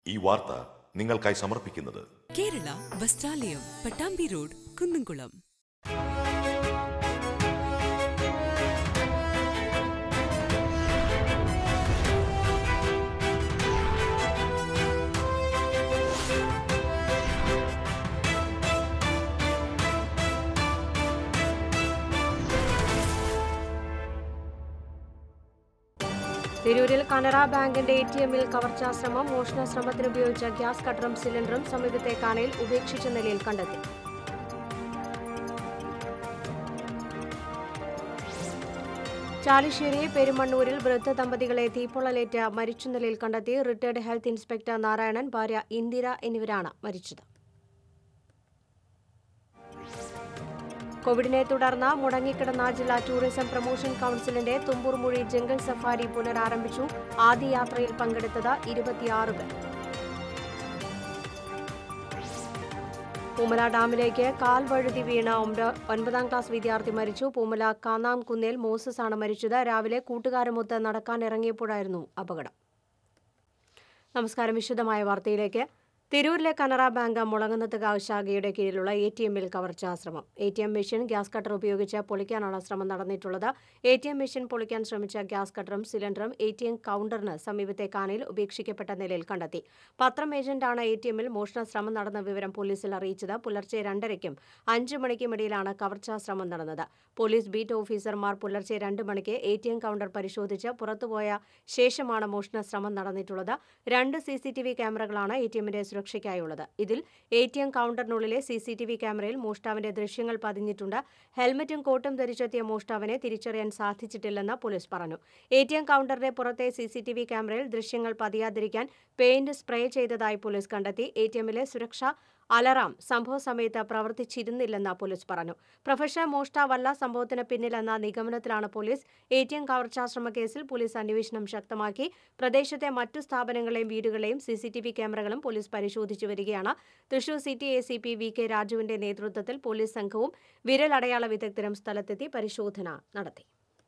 ഈ വാർത്ത നിങ്ങൾക്കായി സമർപ്പിക്കുന്നത് കേരള വസ്ത്രാലയം പട്ടാമ്പി റോഡ് കുന്നംകുളം തിരൂരിൽ കനറ ബാങ്കിന്റെ എ ടി എമ്മിൽ കവർച്ചാശ്രമം മോഷണശ്രമത്തിന് ഉപയോഗിച്ച ഗ്യാസ് കട്ടറും സിലിണ്ടറും സമീപത്തെ കാനയിൽ ഉപേക്ഷിച്ച നിലയിൽ കണ്ടെത്തി ചാലിശ്ശേരി പെരുമണ്ണൂരിൽ വൃദ്ധ ദമ്പതികളെ തീപ്പൊള്ളലേറ്റ് മരിച്ച നിലയിൽ കണ്ടെത്തി റിട്ടയർഡ് ഹെൽത്ത് ഇൻസ്പെക്ടർ നാരായണൻ ഭാര്യ ഇന്ദിര എന്നിവരാണ് മരിച്ചത് കോവിഡിനെ തുടർന്ന് മുടങ്ങിക്കിടന്ന ജില്ലാ ടൂറിസം പ്രൊമോഷൻ കൌൺസിലിന്റെ തുമ്പൂർമൊഴി ജംഗിൾ സഫാരി പുനരാരംഭിച്ചു ആദ്യ യാത്രയിൽ പങ്കെടുത്തത് ഇരുപത്തിയാറ് പേർ പൂമല ഡാമിലേക്ക് കാൽ വഴുതി വീണ ഒമ്പ- ഒൻപതാം ക്ലാസ് വിദ്യാർത്ഥി മരിച്ചു പൂമല കാന്നാം കുന്നേൽ മോസസ് ആണ് മരിച്ചത് രാവിലെ കൂട്ടുകാരുമൊത്ത് നടക്കാൻ ഇറങ്ങിയപ്പോഴായിരുന്നു അപകടം നമസ്കാരം വിശദമായ വാർത്തയിലേക്ക് തിരൂരിലെ കനറ ബാങ്ക് മുളങ്ങുന്നത്തുകാവ് ശാഖയുടെ കീഴിലുള്ള എ ടി എമ്മിൽ കവർച്ചാശ്രമം A T M machine gas cutter ഉപയോഗിച്ച് പൊളിക്കാനാണ് ശ്രമം നടന്നിട്ടുള്ളത് എ ടി എം മെഷീൻ പൊളിക്കാൻ ശ്രമിച്ച ഗ്യാസ് കട്ടറും സിലിണ്ടറും എ ടി എം കൌണ്ടറിന് സമീപത്തെ കാനയിൽ ഉപേക്ഷിക്കപ്പെട്ട നിലയിൽ കണ്ടെത്തി പത്രം ഏജന്റാണ് എ ടി എമ്മിൽ മോഷണ ശ്രമം നടന്ന വിവരം പോലീസിൽ അറിയിച്ചത് പുലർച്ചെ രണ്ടരയ്ക്കും അഞ്ച് മണിക്കും ഇടയിലാണ് കവർച്ചാ ശ്രമം നടന്നത് പോലീസ് ബീറ്റ് ഓഫീസർമാർ പുലർച്ചെ രണ്ട് മണിക്ക് എ ടി എം കൌണ്ടർ പരിശോധിച്ച് പുറത്തുപോയ ശേഷമാണ് മോഷണ ശ്രമം നടന്നിട്ടുള്ളത് രണ്ട് സി സി ടി വി ക്യാമറകളാണ് എ ടി എമ്മിന്റെ സുരക്ഷയ്ക്കായുള്ളത് ഇതിൽ എ ടി എം കൌണ്ടറിനുള്ളിലെ സി സി ടി വി ക്യാമറയിൽ മോഷ്ടാവിന്റെ ദൃശ്യങ്ങൾ പതിഞ്ഞിട്ടുണ്ട് ഹെൽമറ്റും കോട്ടും ധരിച്ചെത്തിയ മോഷ്ടാവിനെ തിരിച്ചറിയാൻ സാധിച്ചിട്ടില്ലെന്ന് പോലീസ് പറഞ്ഞു എ ടി എം കൌണ്ടറിന്റെ പുറത്തെ സി സി ടി വി ക്യാമറയിൽ ദൃശ്യങ്ങൾ പതിയാതിരിക്കാൻ പെയിന്റ് സ്പ്രേ ചെയ്തതായി പോലീസ് കണ്ടെത്തി എ ടി എമ്മിലെ സുരക്ഷ അലറാം സംഭവ സമയത്ത് പ്രവർത്തിച്ചിരുന്നില്ലെന്ന് പോലീസ് പറഞ്ഞു പ്രൊഫഷണൽ മോഷ്ടാവല്ല സംഭവത്തിന് പിന്നിലെന്ന നിഗമനത്തിലാണ് പോലീസ് എ ടി എം കവർച്ചാശ്രമ കേസിൽ പോലീസ് അന്വേഷണം ശക്തമാക്കി പ്രദേശത്തെ മറ്റു സ്ഥാപനങ്ങളെയും വീടുകളെയും സി സി ടി വി ക്യാമറകളും പോലീസ് പരിശോധിച്ചു വരികയാണ് Thrissur city A C P V K രാജുവിന്റെ നേതൃത്വത്തിൽ പോലീസ് സംഘവും വിരലടയാള വിദഗ്ധരും സ്ഥലത്തെത്തി പരിശോധന നടത്തി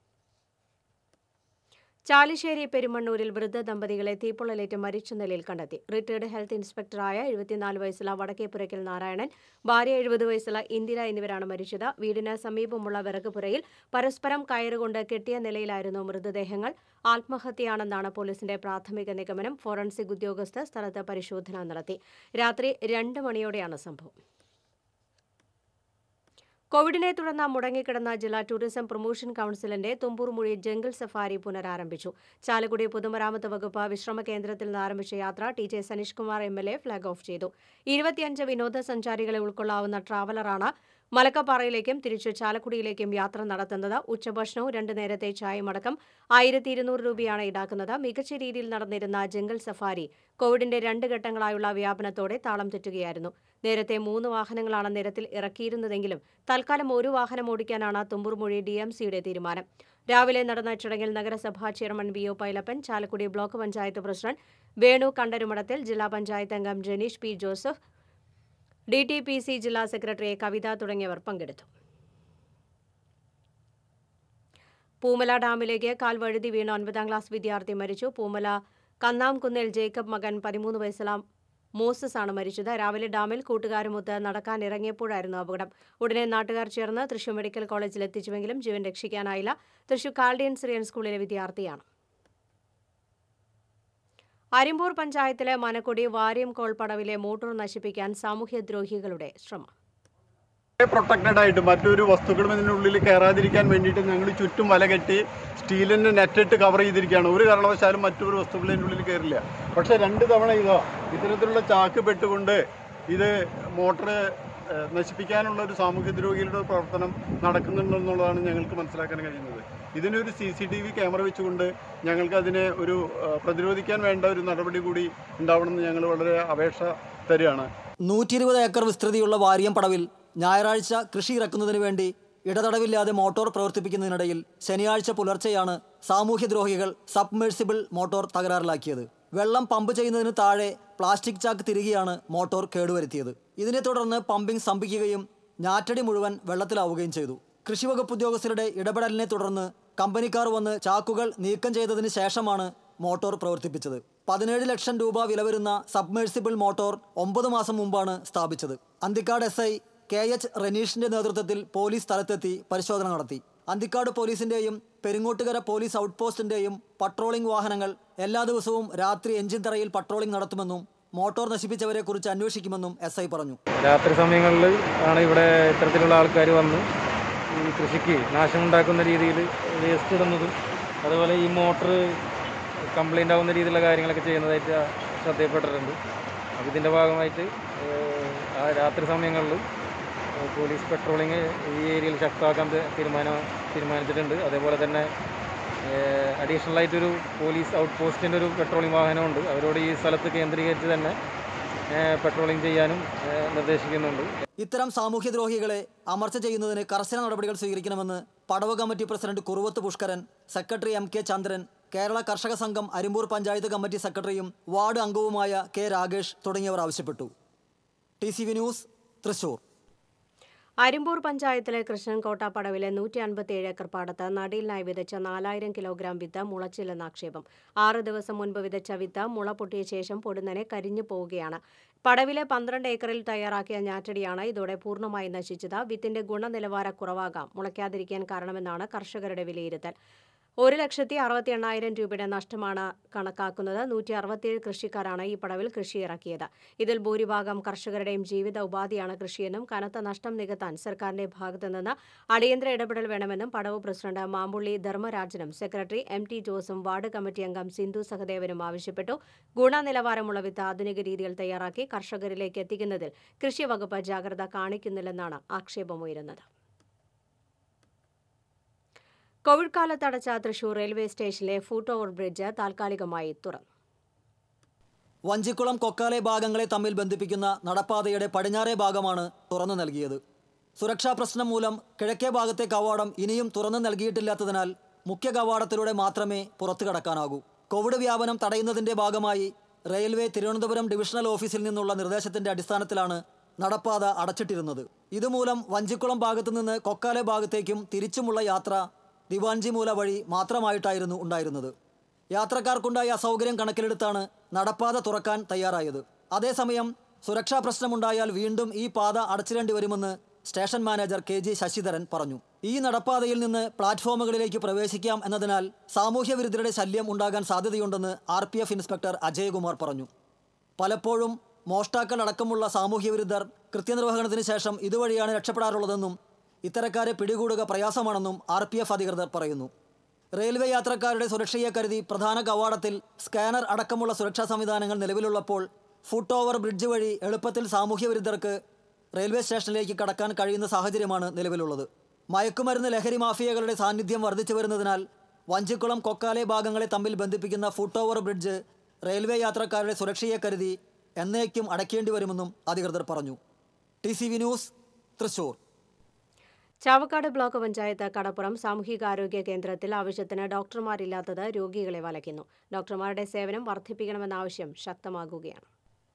ചാലിശ്ശേരി പെരുമണ്ണൂരിൽ വൃദ്ധ ദമ്പതികളെ തീപ്പൊള്ളലേറ്റ് മരിച്ച നിലയിൽ കണ്ടെത്തി റിട്ടയർഡ് ഹെൽത്ത് ഇൻസ്പെക്ടറായ എഴുപത്തിനാല് വയസ്സുള്ള വടക്കേപ്പുരയ്ക്കൽ നാരായണൻ ഭാര്യ എഴുപത് വയസ്സുള്ള ഇന്ദിര എന്നിവരാണ് മരിച്ചത് വീടിന് സമീപമുള്ള വിറകുപുരയിൽ പരസ്പരം കയറുകൊണ്ട് കെട്ടിയ നിലയിലായിരുന്നു മൃതദേഹങ്ങൾ ആത്മഹത്യയാണെന്നാണ് പോലീസിന്റെ പ്രാഥമിക നിഗമനം ഫോറൻസിക് ഉദ്യോഗസ്ഥർ സ്ഥലത്ത് പരിശോധന നടത്തി രാത്രി രണ്ട് മണിയോടെയാണ് സംഭവം കോവിഡിനെ തുടർന്ന് മുടങ്ങിക്കിടന്ന ജില്ലാ ടൂറിസം പ്രൊമോഷൻ കൌൺസിലിന്റെ തുമ്പൂർമൊഴി ജംഗിൾ സഫാരി പുനരാരംഭിച്ചു ചാലക്കുടി പൊതുമരാമത്ത് വകുപ്പ് വിശ്രമ കേന്ദ്രത്തിൽ നിന്ന് ആരംഭിച്ച യാത്ര T J Saneesh Kumar M L A flag off ചെയ്തു ഇരുപത്തിയഞ്ച് വിനോദസഞ്ചാരികളെ ഉൾക്കൊള്ളാവുന്ന ട്രാവലറാണ് മലക്കപ്പാറയിലേക്കും തിരിച്ചു ചാലക്കുടിയിലേക്കും യാത്ര നടത്തുന്നത് ഉച്ചഭക്ഷണവും രണ്ട് നേരത്തെ ചായമടക്കം ആയിരത്തി ഇരുന്നൂറ് രൂപയാണ് ഈടാക്കുന്നത് മികച്ച രീതിയിൽ നടന്നിരുന്ന ജംഗിൾ സഫാരി കോവിഡിന്റെ രണ്ട് ഘട്ടങ്ങളായുള്ള വ്യാപനത്തോടെ താളം തെറ്റുകയായിരുന്നു നേരത്തെ മൂന്ന് വാഹനങ്ങളാണ് നിരത്തിൽ ഇറക്കിയിരുന്നതെങ്കിലും തൽക്കാലം ഒരു വാഹനം ഓടിക്കാനാണ് തുമ്പൂർമൊഴി ഡി എം സിയുടെ തീരുമാനം രാവിലെ നടന്ന ചടങ്ങിൽ നഗരസഭാ chairman V O Pailappan Chalakudy block panchayat president Venu Kandarumadathil ജില്ലാ പഞ്ചായത്ത് അംഗം Janeesh P Joseph D T P C ജില്ലാ സെക്രട്ടറി കവിത തുടങ്ങിയവർ പങ്കെടുത്തു പൂമല ഡാമിലേക്ക് കാൽ വഴുതി വീണ ഒൻപതാം ക്ലാസ് വിദ്യാർത്ഥി മരിച്ചു പൂമല കന്നാംകുന്നിൽ ജേക്കബ് മകൻ പതിമൂന്ന് വയസ്സുള്ള മോസസ് ആണ് മരിച്ചത് രാവിലെ ഡാമിൽ കൂട്ടുകാരുമൊത്ത് നടക്കാൻ ഇറങ്ങിയപ്പോഴായിരുന്നു അപകടം ഉടനെ നാട്ടുകാർ ചേർന്ന് തൃശൂർ മെഡിക്കൽ കോളേജിൽ എത്തിച്ചുവെങ്കിലും ജീവൻ രക്ഷിക്കാനായില്ല തൃശൂർ കാൽഡിയൻ സിറിയൻ സ്കൂളിലെ വിദ്യാർത്ഥിയാണ് അരിമ്പൂർ പഞ്ചായത്തിലെ മനക്കൊടി വാര്യം കോൾപ്പടവിലെ മോട്ടോർ നശിപ്പിക്കാൻ സാമൂഹ്യദ്രോഹികളുടെ ശ്രമം പ്രൊട്ടക്റ്റഡ് ആയിട്ട് മറ്റൊരു വസ്തുക്കളും ഇതിനുള്ളിൽ കയറാതിരിക്കാൻ വേണ്ടിയിട്ട് ഞങ്ങൾ ചുറ്റും വല കെട്ടി സ്റ്റീലിൻ്റെ നെറ്റിട്ട് കവർ ചെയ്തിരിക്കുകയാണ് ഒരു കാരണവശാലും മറ്റൊരു വസ്തുക്കൾ ഇതിൻ്റെ ഉള്ളിൽ കയറില്ല പക്ഷേ രണ്ട് തവണ ഇതോ ഇത്തരത്തിലുള്ള ചാക്ക് പെട്ടുകൊണ്ട് ഇത് മോട്ടർ നശിപ്പിക്കാനുള്ള ഒരു സാമൂഹ്യദ്രോഹികളുടെ പ്രവർത്തനം നടക്കുന്നുണ്ടെന്നുള്ളതാണ് ഞങ്ങൾക്ക് മനസ്സിലാക്കാൻ കഴിയുന്നത് ഇതിനൊരു C C T V camera വെച്ചുകൊണ്ട് ഞങ്ങൾക്ക് അതിനെ ഒരു ആ, പ്രതിരോധിക്കാൻ വേണ്ട ഒരു നടപടി കൂടി ഉണ്ടാവണമെന്ന് ഞങ്ങൾ വളരെ അപേക്ഷ തരികയാണ് നൂറ്റി ഇരുപത് ഏക്കർ വിസ്തൃതിയുള്ള വാരിയം പടവിൽ ഞായറാഴ്ച കൃഷി ഇറക്കുന്നതിന് വേണ്ടി ഇടതടവില്ലാതെ മോട്ടോർ പ്രവർത്തിപ്പിക്കുന്നതിനിടയിൽ ശനിയാഴ്ച പുലർച്ചെയാണ് സാമൂഹ്യദ്രോഹികൾ സബ്മേഴ്സിബിൾ മോട്ടോർ തകരാറിലാക്കിയത് വെള്ളം പമ്പ് ചെയ്യുന്നതിന് താഴെ പ്ലാസ്റ്റിക് ചാക്ക് തിരികെയാണ് മോട്ടോർ കേടുവരുത്തിയത് ഇതിനെ തുടർന്ന് പമ്പിംഗ് സ്തംഭിക്കുകയും ഞാറ്റടി മുഴുവൻ വെള്ളത്തിലാവുകയും ചെയ്തു കൃഷിവകുപ്പ് ഉദ്യോഗസ്ഥരുടെ ഇടപെടലിനെ തുടർന്ന് കമ്പനിക്കാർ വന്ന് ചാക്കുകൾ നീക്കം ചെയ്തതിന് ശേഷമാണ് മോട്ടോർ പ്രവർത്തിപ്പിച്ചത് പതിനേഴ് ലക്ഷം രൂപ വില വരുന്ന സബ്മേഴ്സിബിൾ മോട്ടോർ ഒമ്പത് മാസം മുമ്പാണ് സ്ഥാപിച്ചത് Anthikad S I K H റനീഷിന്റെ നേതൃത്വത്തിൽ പോലീസ് സ്ഥലത്തെത്തി പരിശോധന നടത്തി അന്തിക്കാട് പോലീസിന്റെയും പെരിങ്ങോട്ടുകര പോലീസ് ഔട്ട് പോസ്റ്റിന്റെയും പട്രോളിംഗ് വാഹനങ്ങൾ എല്ലാ ദിവസവും രാത്രി എഞ്ചിൻ തറയിൽ പട്രോളിംഗ് നടത്തുമെന്നും മോട്ടോർ നശിപ്പിച്ചവരെ കുറിച്ച് അന്വേഷിക്കുമെന്നും എസ് ഐ പറഞ്ഞു രാത്രി സമയങ്ങളിൽ ആണ് ഇവിടെ ഇത്തരത്തിലുള്ള ആൾക്കാർ വന്ന് ഈ കൃഷിക്ക് നാശമുണ്ടാക്കുന്ന രീതിയിൽ വേസ്റ്റ് ഇടുന്നതും അതുപോലെ ഈ മോട്ടർ കംപ്ലൈൻ്റ് ആവുന്ന രീതിയിലുള്ള കാര്യങ്ങളൊക്കെ ചെയ്യുന്നതായിട്ട് ശ്രദ്ധയപ്പെട്ടിട്ടുണ്ട് അപ്പോൾ ഇതിൻ്റെ ഭാഗമായിട്ട് ഏഹ്, ആ രാത്രി സമയങ്ങളിൽ ഏഹ്, പോലീസ് പെട്രോളിങ് ഈ ഏരിയയിൽ ശക്തമാക്കാൻ ത- തീരുമാനം തീരുമാനിച്ചിട്ടുണ്ട് അതേപോലെ തന്നെ അഡീഷണൽ ആയിട്ടൊരു പോലീസ് ഔട്ട് പോസ്റ്റിൻ്റെ ഒരു പെട്രോളിംഗ് വാഹനമുണ്ട് അവരോട് ഈ സ്ഥലത്ത് കേന്ദ്രീകരിച്ച് തന്നെ പെട്രോളിംഗ് ചെയ്യാനും ഏഹ്, നിർദ്ദേശിക്കുന്നുണ്ട് ഇത്തരം സാമൂഹ്യദ്രോഹികളെ അമർച്ച ചെയ്യുന്നതിന് കർശന നടപടികൾ സ്വീകരിക്കണമെന്ന് പടവ് committee president Kuruvath Pushkaran secretary M K Chandran Kerala Karshaka Sangham Arimpur panchayat committee സെക്രട്ടറിയും വാർഡ് അംഗവുമായ കെ രാഗേഷ് തുടങ്ങിയവർ ആവശ്യപ്പെട്ടു T C V news Thrissur Arimpur പഞ്ചായത്തിലെ കൃഷ്ണൻകോട്ട പടവിലെ നൂറ്റി അൻപത്തിയേഴ് ഏക്കർ പാടത്ത് നടീലിനായി വിതച്ച നാലായിരം കിലോഗ്രാം വിത്ത് മുളച്ചില്ലെന്ന ആക്ഷേപം ആറ് ദിവസം മുൻപ് വിതച്ച വിത്ത് മുള പൊട്ടിയ ശേഷം പൊടുന്നനെ കരിഞ്ഞു പോവുകയാണ് പടവിലെ പന്ത്രണ്ട് ഏക്കറിൽ തയ്യാറാക്കിയ ഞാറ്റടിയാണ് ഇതോടെ പൂർണ്ണമായി നശിച്ചത് വിത്തിന്റെ ഗുണനിലവാര കുറവാകാം മുളയ്ക്കാതിരിക്കാൻ കാരണമെന്നാണ് കർഷകരുടെ വിലയിരുത്തൽ ഒരു ലക്ഷത്തി അറുപത്തി എണ്ണായിരം രൂപയുടെ നഷ്ടമാണ് കണക്കാക്കുന്നത് നൂറ്റി അറുപത്തിയേഴ് കൃഷിക്കാരാണ് ഈ പടവിൽ കൃഷി ഇറക്കിയത് ഇതിൽ ഭൂരിഭാഗം കർഷകരുടെയും ജീവിത ഉപാധിയാണ് കൃഷിയെന്നും കനത്ത നഷ്ടം നികത്താൻ സർക്കാരിന്റെ ഭാഗത്തുനിന്ന് അടിയന്തര ഇടപെടൽ വേണമെന്നും പടവ് പ്രസിഡന്റ് മാമ്പുള്ളി ധർമ്മരാജനും സെക്രട്ടറി എം ടി ജോസും വാർഡ് കമ്മിറ്റി അംഗം സിന്ധു സഹദേവനും ആവശ്യപ്പെട്ടു ഗുണനിലവാരമുള്ള വിത്ത് ആധുനിക രീതിയിൽ തയ്യാറാക്കി കർഷകരിലേക്ക് എത്തിക്കുന്നതിൽ കൃഷി വകുപ്പ് ജാഗ്രത കാണിക്കുന്നില്ലെന്നാണ് ആക്ഷേപമുയരുന്നത് കോവിഡ് കാലത്ത് അടച്ച തൃശൂർ റെയിൽവേ സ്റ്റേഷനിലെ ഫുട് ഓവർ ബ്രിഡ്ജ് താൽക്കാലികമായി തുറന്നു വഞ്ചിക്കുളം കൊക്കാലെ ഭാഗങ്ങളെ തമ്മിൽ ബന്ധിപ്പിക്കുന്ന നടപ്പാതയുടെ പടിഞ്ഞാറേ ഭാഗമാണ് തുറന്നു നൽകിയത് സുരക്ഷാ പ്രശ്നം മൂലം കിഴക്കേ ഭാഗത്തെ കവാടം ഇനിയും തുറന്നു നൽകിയിട്ടില്ലാത്തതിനാൽ മുഖ്യ കവാടത്തിലൂടെ മാത്രമേ പുറത്തു കടക്കാനാകൂ കോവിഡ് വ്യാപനം തടയുന്നതിന്റെ ഭാഗമായി റെയിൽവേ തിരുവനന്തപുരം ഡിവിഷണൽ ഓഫീസിൽ നിന്നുള്ള നിർദ്ദേശത്തിന്റെ അടിസ്ഥാനത്തിലാണ് നടപ്പാത അടച്ചിട്ടിരുന്നത് ഇതുമൂലം വഞ്ചിക്കുളം ഭാഗത്തു നിന്ന് കൊക്കാലെ ഭാഗത്തേക്കും തിരിച്ചുമുള്ള യാത്ര ദിവാൻജിമൂല വഴി മാത്രമായിട്ടായിരുന്നു ഉണ്ടായിരുന്നത് യാത്രക്കാർക്കുണ്ടായ അസൗകര്യം കണക്കിലെടുത്താണ് നടപ്പാത തുറക്കാൻ തയ്യാറായത് അതേസമയം സുരക്ഷാ പ്രശ്നമുണ്ടായാൽ വീണ്ടും ഈ പാത അടച്ചിടേണ്ടി വരുമെന്ന് station manager K G Sasidharan പറഞ്ഞു ഈ നടപ്പാതയിൽ നിന്ന് പ്ലാറ്റ്ഫോമുകളിലേക്ക് പ്രവേശിക്കാം എന്നതിനാൽ സാമൂഹ്യ വിരുദ്ധരുടെ ശല്യം ഉണ്ടാകാൻ സാധ്യതയുണ്ടെന്ന് R P F inspector Ajayakumar പറഞ്ഞു പലപ്പോഴും മോഷ്ടാക്കൾ അടക്കമുള്ള സാമൂഹ്യ വിരുദ്ധർ കൃത്യനിർവഹണത്തിന് ശേഷം ഇതുവഴിയാണ് രക്ഷപ്പെടാറുള്ളതെന്നും ഇത്തരക്കാരെ പിടികൂടുക പ്രയാസമാണെന്നും ആർ പി എഫ് അധികൃതർ പറയുന്നു റെയിൽവേ യാത്രക്കാരുടെ സുരക്ഷയെ കരുതി പ്രധാന കവാടത്തിൽ സ്കാനർ അടക്കമുള്ള സുരക്ഷാ സംവിധാനങ്ങൾ നിലവിലുള്ളപ്പോൾ ഫുട് ഓവർ ബ്രിഡ്ജ് വഴി എളുപ്പത്തിൽ സാമൂഹ്യ വിരുദ്ധർക്ക് റെയിൽവേ സ്റ്റേഷനിലേക്ക് കടക്കാൻ കഴിയുന്ന സാഹചര്യമാണ് നിലവിലുള്ളത് മയക്കുമരുന്ന് ലഹരി മാഫിയകളുടെ സാന്നിധ്യം വർദ്ധിച്ചു വരുന്നതിനാൽ വഞ്ചിക്കുളം കൊക്കാലെ ഭാഗങ്ങളെ തമ്മിൽ ബന്ധിപ്പിക്കുന്ന ഫുട് ഓവർ ബ്രിഡ്ജ് റെയിൽവേ യാത്രക്കാരുടെ സുരക്ഷയെ കരുതി എന്നേക്കും അടയ്ക്കേണ്ടി വരുമെന്നും അധികൃതർ പറഞ്ഞു T C V news Thrissur Chavakkad block panchayat Kadappuram സാമൂഹികാരോഗ്യ കേന്ദ്രത്തിൽ ആവശ്യത്തിന് ഡോക്ടർമാരില്ലാത്തത് രോഗികളെ വലയ്ക്കുന്നു ഡോക്ടർമാരുടെ സേവനം വർദ്ധിപ്പിക്കണമെന്ന ആവശ്യം ശക്തമാകുകയാണ്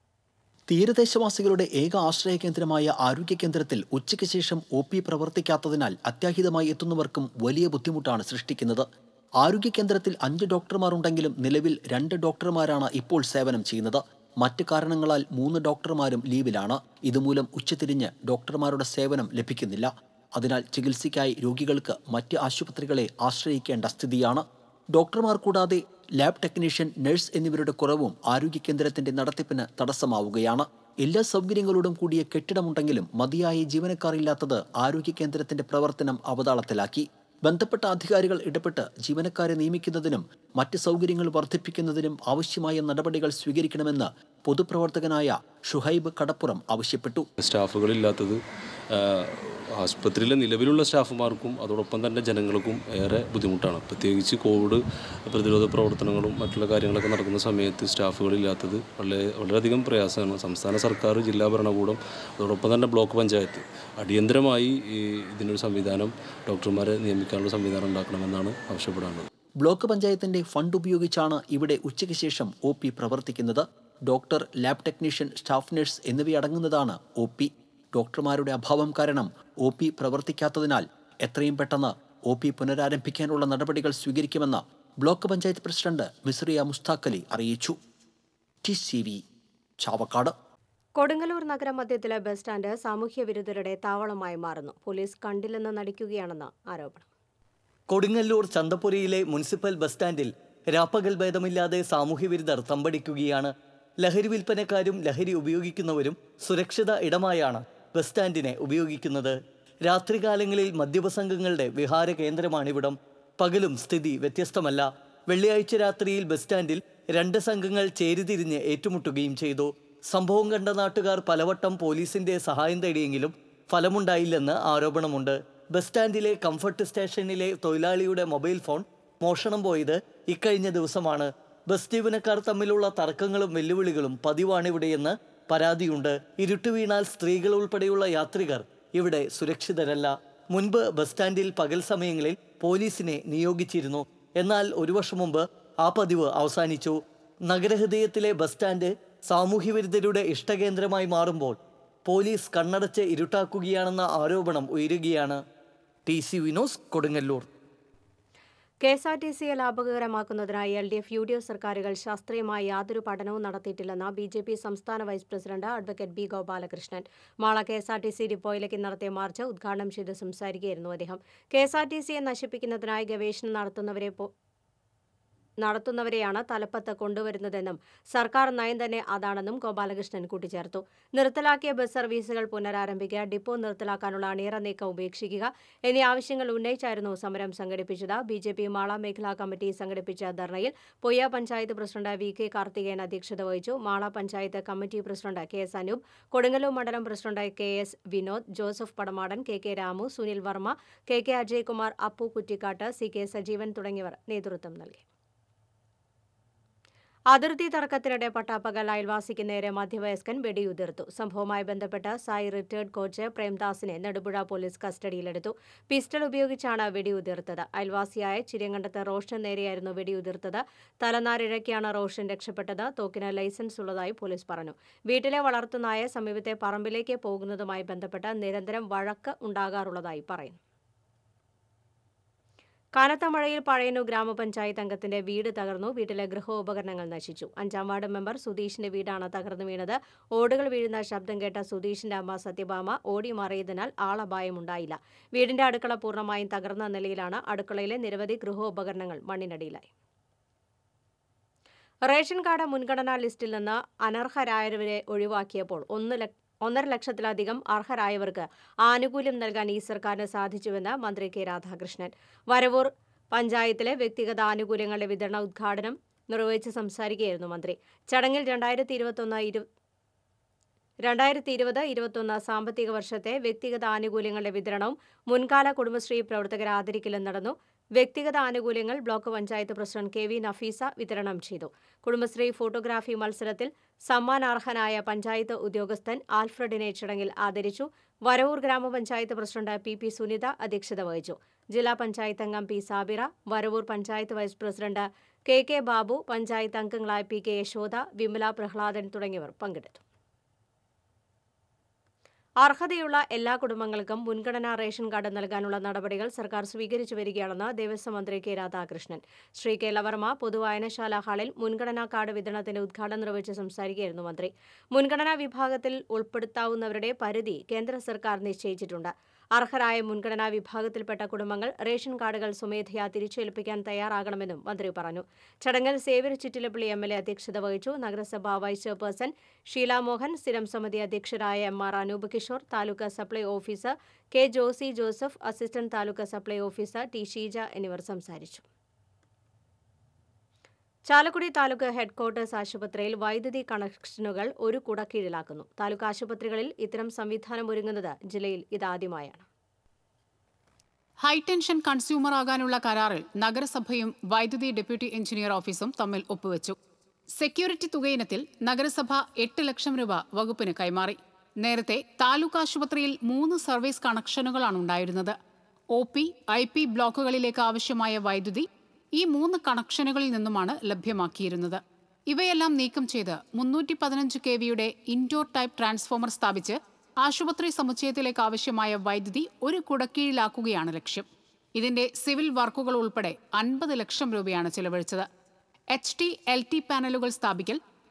തീരദേശവാസികളുടെ ഏക ആശ്രയ കേന്ദ്രമായ ആരോഗ്യ കേന്ദ്രത്തിൽ ഉച്ചയ്ക്ക് ശേഷം ഒ പി പ്രവർത്തിക്കാത്തതിനാൽ അത്യാഹിതമായി എത്തുന്നവർക്കും വലിയ ബുദ്ധിമുട്ടാണ് സൃഷ്ടിക്കുന്നത് ആരോഗ്യ കേന്ദ്രത്തിൽ അഞ്ച് ഡോക്ടർമാർ ഉണ്ടെങ്കിലും നിലവിൽ രണ്ട് ഡോക്ടർമാരാണ് ഇപ്പോൾ സേവനം ചെയ്യുന്നത് മറ്റ് കാരണങ്ങളാൽ മൂന്ന് ഡോക്ടർമാരും ലീവിലാണ് ഇതുമൂലം ഉച്ചതിരിഞ്ഞ് ഡോക്ടർമാരുടെ സേവനം ലഭിക്കുന്നില്ല അതിനാൽ ചികിത്സയ്ക്കായി രോഗികൾക്ക് മറ്റ് ആശുപത്രികളെ ആശ്രയിക്കേണ്ട സ്ഥിതിയാണ് ഡോക്ടർമാർ കൂടാതെ ലാബ് ടെക്നീഷ്യൻ നഴ്സ് എന്നിവരുടെ കുറവും ആരോഗ്യ കേന്ദ്രത്തിന്റെ നടത്തിപ്പിന് തടസ്സമാവുകയാണ് എല്ലാ സൗകര്യങ്ങളോടും കൂടിയ കെട്ടിടമുണ്ടെങ്കിലും മതിയായ ജീവനക്കാർ ഇല്ലാത്തത് ആരോഗ്യ കേന്ദ്രത്തിന്റെ പ്രവർത്തനം അവതാളത്തിലാക്കി ബന്ധപ്പെട്ട അധികാരികൾ ഇടപെട്ട് ജീവനക്കാരെ നിയമിക്കുന്നതിനും മറ്റ് സൗകര്യങ്ങൾ വർദ്ധിപ്പിക്കുന്നതിനും ആവശ്യമായ നടപടികൾ സ്വീകരിക്കണമെന്ന് പൊതുപ്രവർത്തകനായ ഷുഹൈബ് കടപ്പുറം ആവശ്യപ്പെട്ടു സ്റ്റാഫുകളില്ലാത്തത് ആഹ്, ആശുപത്രിയിലെ നിലവിലുള്ള സ്റ്റാഫുമാർക്കും അതോടൊപ്പം തന്നെ ജനങ്ങൾക്കും ഏറെ ബുദ്ധിമുട്ടാണ് പ്രത്യേകിച്ച് കോവിഡ് പ്രതിരോധ പ്രവർത്തനങ്ങളും മറ്റുള്ള കാര്യങ്ങളൊക്കെ നടക്കുന്ന സമയത്ത് സ്റ്റാഫുകളില്ലാത്തത് വളരെ വളരെയധികം പ്രയാസമാണ് സംസ്ഥാന സർക്കാർ ജില്ലാ ഭരണകൂടം അതോടൊപ്പം തന്നെ ബ്ലോക്ക് പഞ്ചായത്ത് അടിയന്തരമായി ഈ ഇതിനൊരു സംവിധാനം ഡോക്ടർമാരെ നിയമിക്കാനുള്ള സംവിധാനം ഉണ്ടാക്കണമെന്നാണ് ആവശ്യപ്പെടാനുള്ളത് ബ്ലോക്ക് പഞ്ചായത്തിന്റെ ഫണ്ട് ഉപയോഗിച്ചാണ് ഇവിടെ ഉച്ചയ്ക്ക് ശേഷം ഒ പി പ്രവർത്തിക്കുന്നത് doctor lab technician staff nurse എന്നിവയടങ്ങുന്നതാണ് ഒ പി ഡോക്ടർമാരുടെ അഭാവം കാരണം ഒ പി പ്രവർത്തിക്കാത്തതിനാൽ എത്രയും പെട്ടെന്ന് ഒ പി പുനരാരംഭിക്കാനുള്ള നടപടികൾ സ്വീകരിക്കുമെന്ന് ബ്ലോക്ക് പഞ്ചായത്ത് പ്രസിഡന്റ് മിസ്രിയ മുസ്താഖലി അറിയിച്ചു T C V Chavakkad Kodungallur നഗരമധ്യത്തിലെ ബസ് സ്റ്റാൻഡ് സാമൂഹ്യ വിരുദ്ധരുടെ താവളമായി മാറുന്നു പോലീസ് കണ്ടില്ലെന്ന് നടിക്കുകയാണെന്ന് ആരോപണം കൊടുങ്ങല്ലൂർ ചന്തപുരയിലെ മുനിസിപ്പൽ ബസ് സ്റ്റാൻഡിൽ രാപ്പകൽ ഭേദമില്ലാതെ സാമൂഹ്യവിരുദ്ധർ തമ്പടിക്കുകയാണ് ലഹരി വിൽപ്പനക്കാരും ലഹരി ഉപയോഗിക്കുന്നവരും സുരക്ഷിത ഇടമായാണ് ബസ് സ്റ്റാൻഡിനെ ഉപയോഗിക്കുന്നത് രാത്രികാലങ്ങളിൽ മദ്യപസംഘങ്ങളുടെ വിഹാര കേന്ദ്രമാണിവിടം പകലും സ്ഥിതി വ്യത്യസ്തമല്ല വെള്ളിയാഴ്ച രാത്രിയിൽ ബസ് സ്റ്റാൻഡിൽ രണ്ട് സംഘങ്ങൾ ചേരിതിരിഞ്ഞ് ഏറ്റുമുട്ടുകയും ചെയ്തു സംഭവം കണ്ട നാട്ടുകാർ പലവട്ടം പോലീസിന്റെ സഹായം തേടിയെങ്കിലും ഫലമുണ്ടായില്ലെന്ന് ആരോപണമുണ്ട് ബസ് സ്റ്റാൻഡിലെ കംഫർട്ട് സ്റ്റേഷനിലെ തൊഴിലാളിയുടെ മൊബൈൽ ഫോൺ മോഷണം പോയത് ഇക്കഴിഞ്ഞ ദിവസമാണ് ബസ് ജീവനക്കാർ തമ്മിലുള്ള തർക്കങ്ങളും വെല്ലുവിളികളും പതിവാണിവിടെയെന്ന് പരാതിയുണ്ട് ഇരുട്ട് വീണാൽ സ്ത്രീകൾ ഉൾപ്പെടെയുള്ള യാത്രികർ ഇവിടെ സുരക്ഷിതരല്ല മുൻപ് ബസ് സ്റ്റാൻഡിൽ പകൽ സമയങ്ങളിൽ പോലീസിനെ നിയോഗിച്ചിരുന്നു എന്നാൽ ഒരു വർഷം മുമ്പ് ആ പതിവ് അവസാനിച്ചു നഗരഹൃദയത്തിലെ ബസ് സ്റ്റാൻഡ് സാമൂഹ്യവിരുദ്ധരുടെ ഇഷ്ടകേന്ദ്രമായി മാറുമ്പോൾ പോലീസ് കണ്ണടച്ച് ഇരുട്ടാക്കുകയാണെന്ന ആരോപണം ഉയരുകയാണ് ടി സി വിനോസ് Kodungallur K S R T സിയെ ലാഭകരമാക്കുന്നതിനായി L D F U D F സർക്കാരുകൾ ശാസ്ത്രീയമായി യാതൊരു പഠനവും നടത്തിയിട്ടില്ലെന്ന് ബി ജെ പി സംസ്ഥാന vice president advocate B Gopalakrishnan Mala K S R T C ഡിപ്പോയിലേക്ക് നടത്തിയ മാർച്ച് ഉദ്ഘാടനം ചെയ്ത് സംസാരിക്കുകയായിരുന്നു അദ്ദേഹം കെ എസ് ആർ ടി സിയെ നശിപ്പിക്കുന്നതിനായി ഗവേഷണം നടത്തുന്നവരെ പോ- നടത്തുന്നവരെയാണ് തലപ്പത്ത് കൊണ്ടുവരുന്നതെന്നും സർക്കാർ നയം തന്നെ അതാണെന്നും ഗോപാലകൃഷ്ണൻ കൂട്ടിച്ചേർത്തു നിർത്തലാക്കിയ ബസ് സർവീസുകൾ പുനരാരംഭിക്കുക ഡിപ്പോ നിർത്തലാക്കാനുള്ള അണിയറ നീക്കം ഉപേക്ഷിക്കുക എന്നീ ആവശ്യങ്ങൾ ഉന്നയിച്ചായിരുന്നു സമരം സംഘടിപ്പിച്ചത് ബി ജെ പി മാള മേഖലാ കമ്മിറ്റി സംഘടിപ്പിച്ച ധർണയിൽ Poyya panchayat president V K Karthikeyan അധ്യക്ഷത വഹിച്ചു Mala panchayat committee president K S Anoop Kodungallur മണ്ഡലം president K S Vinod Joseph Padamadan K K Ramu Sunil Varma K K Ajaykumar Appu Kuttikkat C K Sajeevan തുടങ്ങിയവർ നേതൃത്വം നൽകി അതിർത്തി തർക്കത്തിനിടെ പട്ടാപ്പകൽ അയൽവാസിക്ക് നേരെ മധ്യവയസ്കൻ വെടിയുതിർത്തു സംഭവവുമായി ബന്ധപ്പെട്ട് സായി റിട്ടയർഡ് കോച്ച് പ്രേംദാസിനെ നെടുപുഴ പോലീസ് കസ്റ്റഡിയിലെടുത്തു പിസ്റ്റൾ ഉപയോഗിച്ചാണ് വെടിയുതിർത്തത് അയൽവാസിയായ ചിരിയങ്കണ്ടത്ത് റോഷൻ നേരെയായിരുന്നു വെടിയുതിർത്തത് തലനാരിഴയ്ക്കാണ് റോഷൻ രക്ഷപ്പെട്ടത് തോക്കിന് ലൈസൻസ് ഉള്ളതായി പോലീസ് പറഞ്ഞു വീട്ടിലെ വളർത്തുനായ സമീപത്തെ പറമ്പിലേക്ക് പോകുന്നതുമായി ബന്ധപ്പെട്ട് നിരന്തരം വഴക്ക് ഉണ്ടാകാറുള്ളതായി പറയുന്നു കനത്ത മഴയിൽ പഴയന്നൂർ ഗ്രാമപഞ്ചായത്ത് അംഗത്തിന്റെ വീട് തകർന്നു വീട്ടിലെ ഗൃഹോപകരണങ്ങൾ നശിച്ചു അഞ്ചാം വാർഡ് മെമ്പർ സുധീഷിന്റെ വീടാണ് തകർന്നു വീണത് ഓടുകൾ വീഴുന്ന ശബ്ദം കേട്ട സുധീഷിന്റെ അമ്മ സത്യഭാമ ഓടി മാറിയതിനാൽ ആളപായമുണ്ടായില്ല വീടിന്റെ അടുക്കള പൂർണ്ണമായും തകർന്ന നിലയിലാണ് അടുക്കളയിലെ നിരവധി ഗൃഹോപകരണങ്ങൾ മണ്ണിനടിയിലായി റേഷൻ കാർഡ് മുൻഗണനാ ലിസ്റ്റിൽ നിന്ന് അനർഹരായവരെ ഒഴിവാക്കിയപ്പോൾ ഒന്ന് ലക്ഷ ഒന്നര ലക്ഷത്തിലധികം അർഹരായവർക്ക് ആനുകൂല്യം നൽകാൻ ഈ സർക്കാരിന് സാധിച്ചുവെന്ന് മന്ത്രി കെ രാധാകൃഷ്ണൻ വരവൂർ പഞ്ചായത്തിലെ വ്യക്തിഗത ആനുകൂല്യങ്ങളുടെ വിതരണ ഉദ്ഘാടനം നിർവഹിച്ച് സംസാരിക്കുകയായിരുന്നു മന്ത്രി ചടങ്ങിൽ രണ്ടായിരത്തി ഇരുപത്തൊന്ന് ഇരു രണ്ടായിരത്തി ഇരുപത് ഇരുപത്തൊന്ന് സാമ്പത്തിക വർഷത്തെ വ്യക്തിഗത ആനുകൂല്യങ്ങളുടെ വിതരണവും മുൻകാല കുടുംബശ്രീ പ്രവർത്തകരെ ആദരിക്കലും നടന്നു വ്യക്തിഗത ആനുകൂല്യങ്ങൾ block panchayat president K V Nafeesa വിതരണം ചെയ്തു കുടുംബശ്രീ ഫോട്ടോഗ്രാഫി മത്സരത്തിൽ സമ്മാനാർഹനായ പഞ്ചായത്ത് ഉദ്യോഗസ്ഥൻ ആൽഫ്രഡിനെ ചടങ്ങിൽ ആദരിച്ചു വരവൂർ ഗ്രാമപഞ്ചായത്ത് പ്രസിഡന്റ് പി പി സുനിത അധ്യക്ഷത വഹിച്ചു ജില്ലാ പഞ്ചായത്ത് അംഗം P Sabira Varavoor panchayat vice president K K Babu panchayat അംഗങ്ങളായ പി കെ യശോദ വിമല പ്രഹ്ലാദൻ തുടങ്ങിയവർ പങ്കെടുത്തു അർഹതയുള്ള എല്ലാ കുടുംബങ്ങൾക്കും മുൻഗണനാ റേഷൻ കാർഡ് നൽകാനുള്ള നടപടികൾ സർക്കാർ സ്വീകരിച്ചു വരികയാണെന്ന് ദേവസ്വം മന്ത്രി കെ രാധാകൃഷ്ണൻ ശ്രീ കെ ലവർമ്മ പൊതുവായനശാല ഹാളിൽ മുൻഗണനാ കാർഡ് വിതരണത്തിന്റെ ഉദ്ഘാടനം നിർവഹിച്ച് സംസാരിക്കുകയായിരുന്നു മന്ത്രി മുൻഗണനാ വിഭാഗത്തിൽ ഉൾപ്പെടുത്താവുന്നവരുടെ പരിധി കേന്ദ്ര സർക്കാർ നിശ്ചയിച്ചിട്ടുണ്ട് അർഹരായ മുൻഗണനാ വിഭാഗത്തിൽപ്പെട്ട കുടുംബങ്ങൾ റേഷൻ കാർഡുകൾ സ്വമേധയാ തിരിച്ചേൽപ്പിക്കാൻ തയ്യാറാകണമെന്നും മന്ത്രി പറഞ്ഞു ചടങ്ങിൽ Xavier Chittilappilly M L A അധ്യക്ഷത വഹിച്ചു നഗരസഭാ വൈസ് ചെയർപേഴ്സൺ ഷീല മോഹൻ സ്ഥിരം സമിതി അധ്യക്ഷരായ M R Anoop Kishore taluk supply officer K Josy Joseph assistant taluk supply officer T Sheeja എന്നിവർ സംസാരിച്ചു ചാലക്കുടി താലൂക്ക് ഹെഡ്ക്വാർട്ടേഴ്സ് ആശുപത്രിയിൽ വൈദ്യുതി കണക്ഷനുകൾ ഒരു കുടക്കീഴിലാക്കുന്നു താലൂക്ക് ആശുപത്രികളിൽ ഇത്തരം സംവിധാനം ഒരുങ്ങുന്നത് ജില്ലയിൽ ഇതാദ്യമായാണ് ഹൈടെൻഷൻ കൺസ്യൂമർ ആകാനുള്ള കരാറിൽ നഗരസഭയും വൈദ്യുതി ഡെപ്യൂട്ടി എഞ്ചിനീയർ ഓഫീസും തമ്മിൽ ഒപ്പുവെച്ചു സെക്യൂരിറ്റി തുകയിനത്തിൽ നഗരസഭ എട്ട് ലക്ഷം രൂപ വകുപ്പിന് കൈമാറി നേരത്തെ താലൂക്ക് ആശുപത്രിയിൽ മൂന്ന് സർവീസ് കണക്ഷനുകളാണ് ഉണ്ടായിരുന്നത് ഒ പി ഐ പി ബ്ലോക്കുകളിലേക്ക് ആവശ്യമായ വൈദ്യുതി ഈ മൂന്ന് കണക്ഷനുകളിൽ നിന്നുമാണ് ലഭ്യമാക്കിയിരുന്നത് ഇവയെല്ലാം നീക്കം ചെയ്ത് മുന്നൂറ്റി പതിനഞ്ച് കെ വിയുടെ ഇൻഡോർ ടൈപ്പ് ട്രാൻസ്ഫോമർ സ്ഥാപിച്ച് ആശുപത്രി സമുച്ചയത്തിലേക്ക് ആവശ്യമായ വൈദ്യുതി ഒരു കുടക്കീഴിലാക്കുകയാണ് ലക്ഷ്യം ഇതിന്റെ സിവിൽ വർക്കുകൾ ഉൾപ്പെടെ അൻപത് ലക്ഷം രൂപയാണ് ചിലവഴിച്ചത് എച്ച് ടി എൽ ടി പാനലുകൾ സ്ഥാപിക്കൽ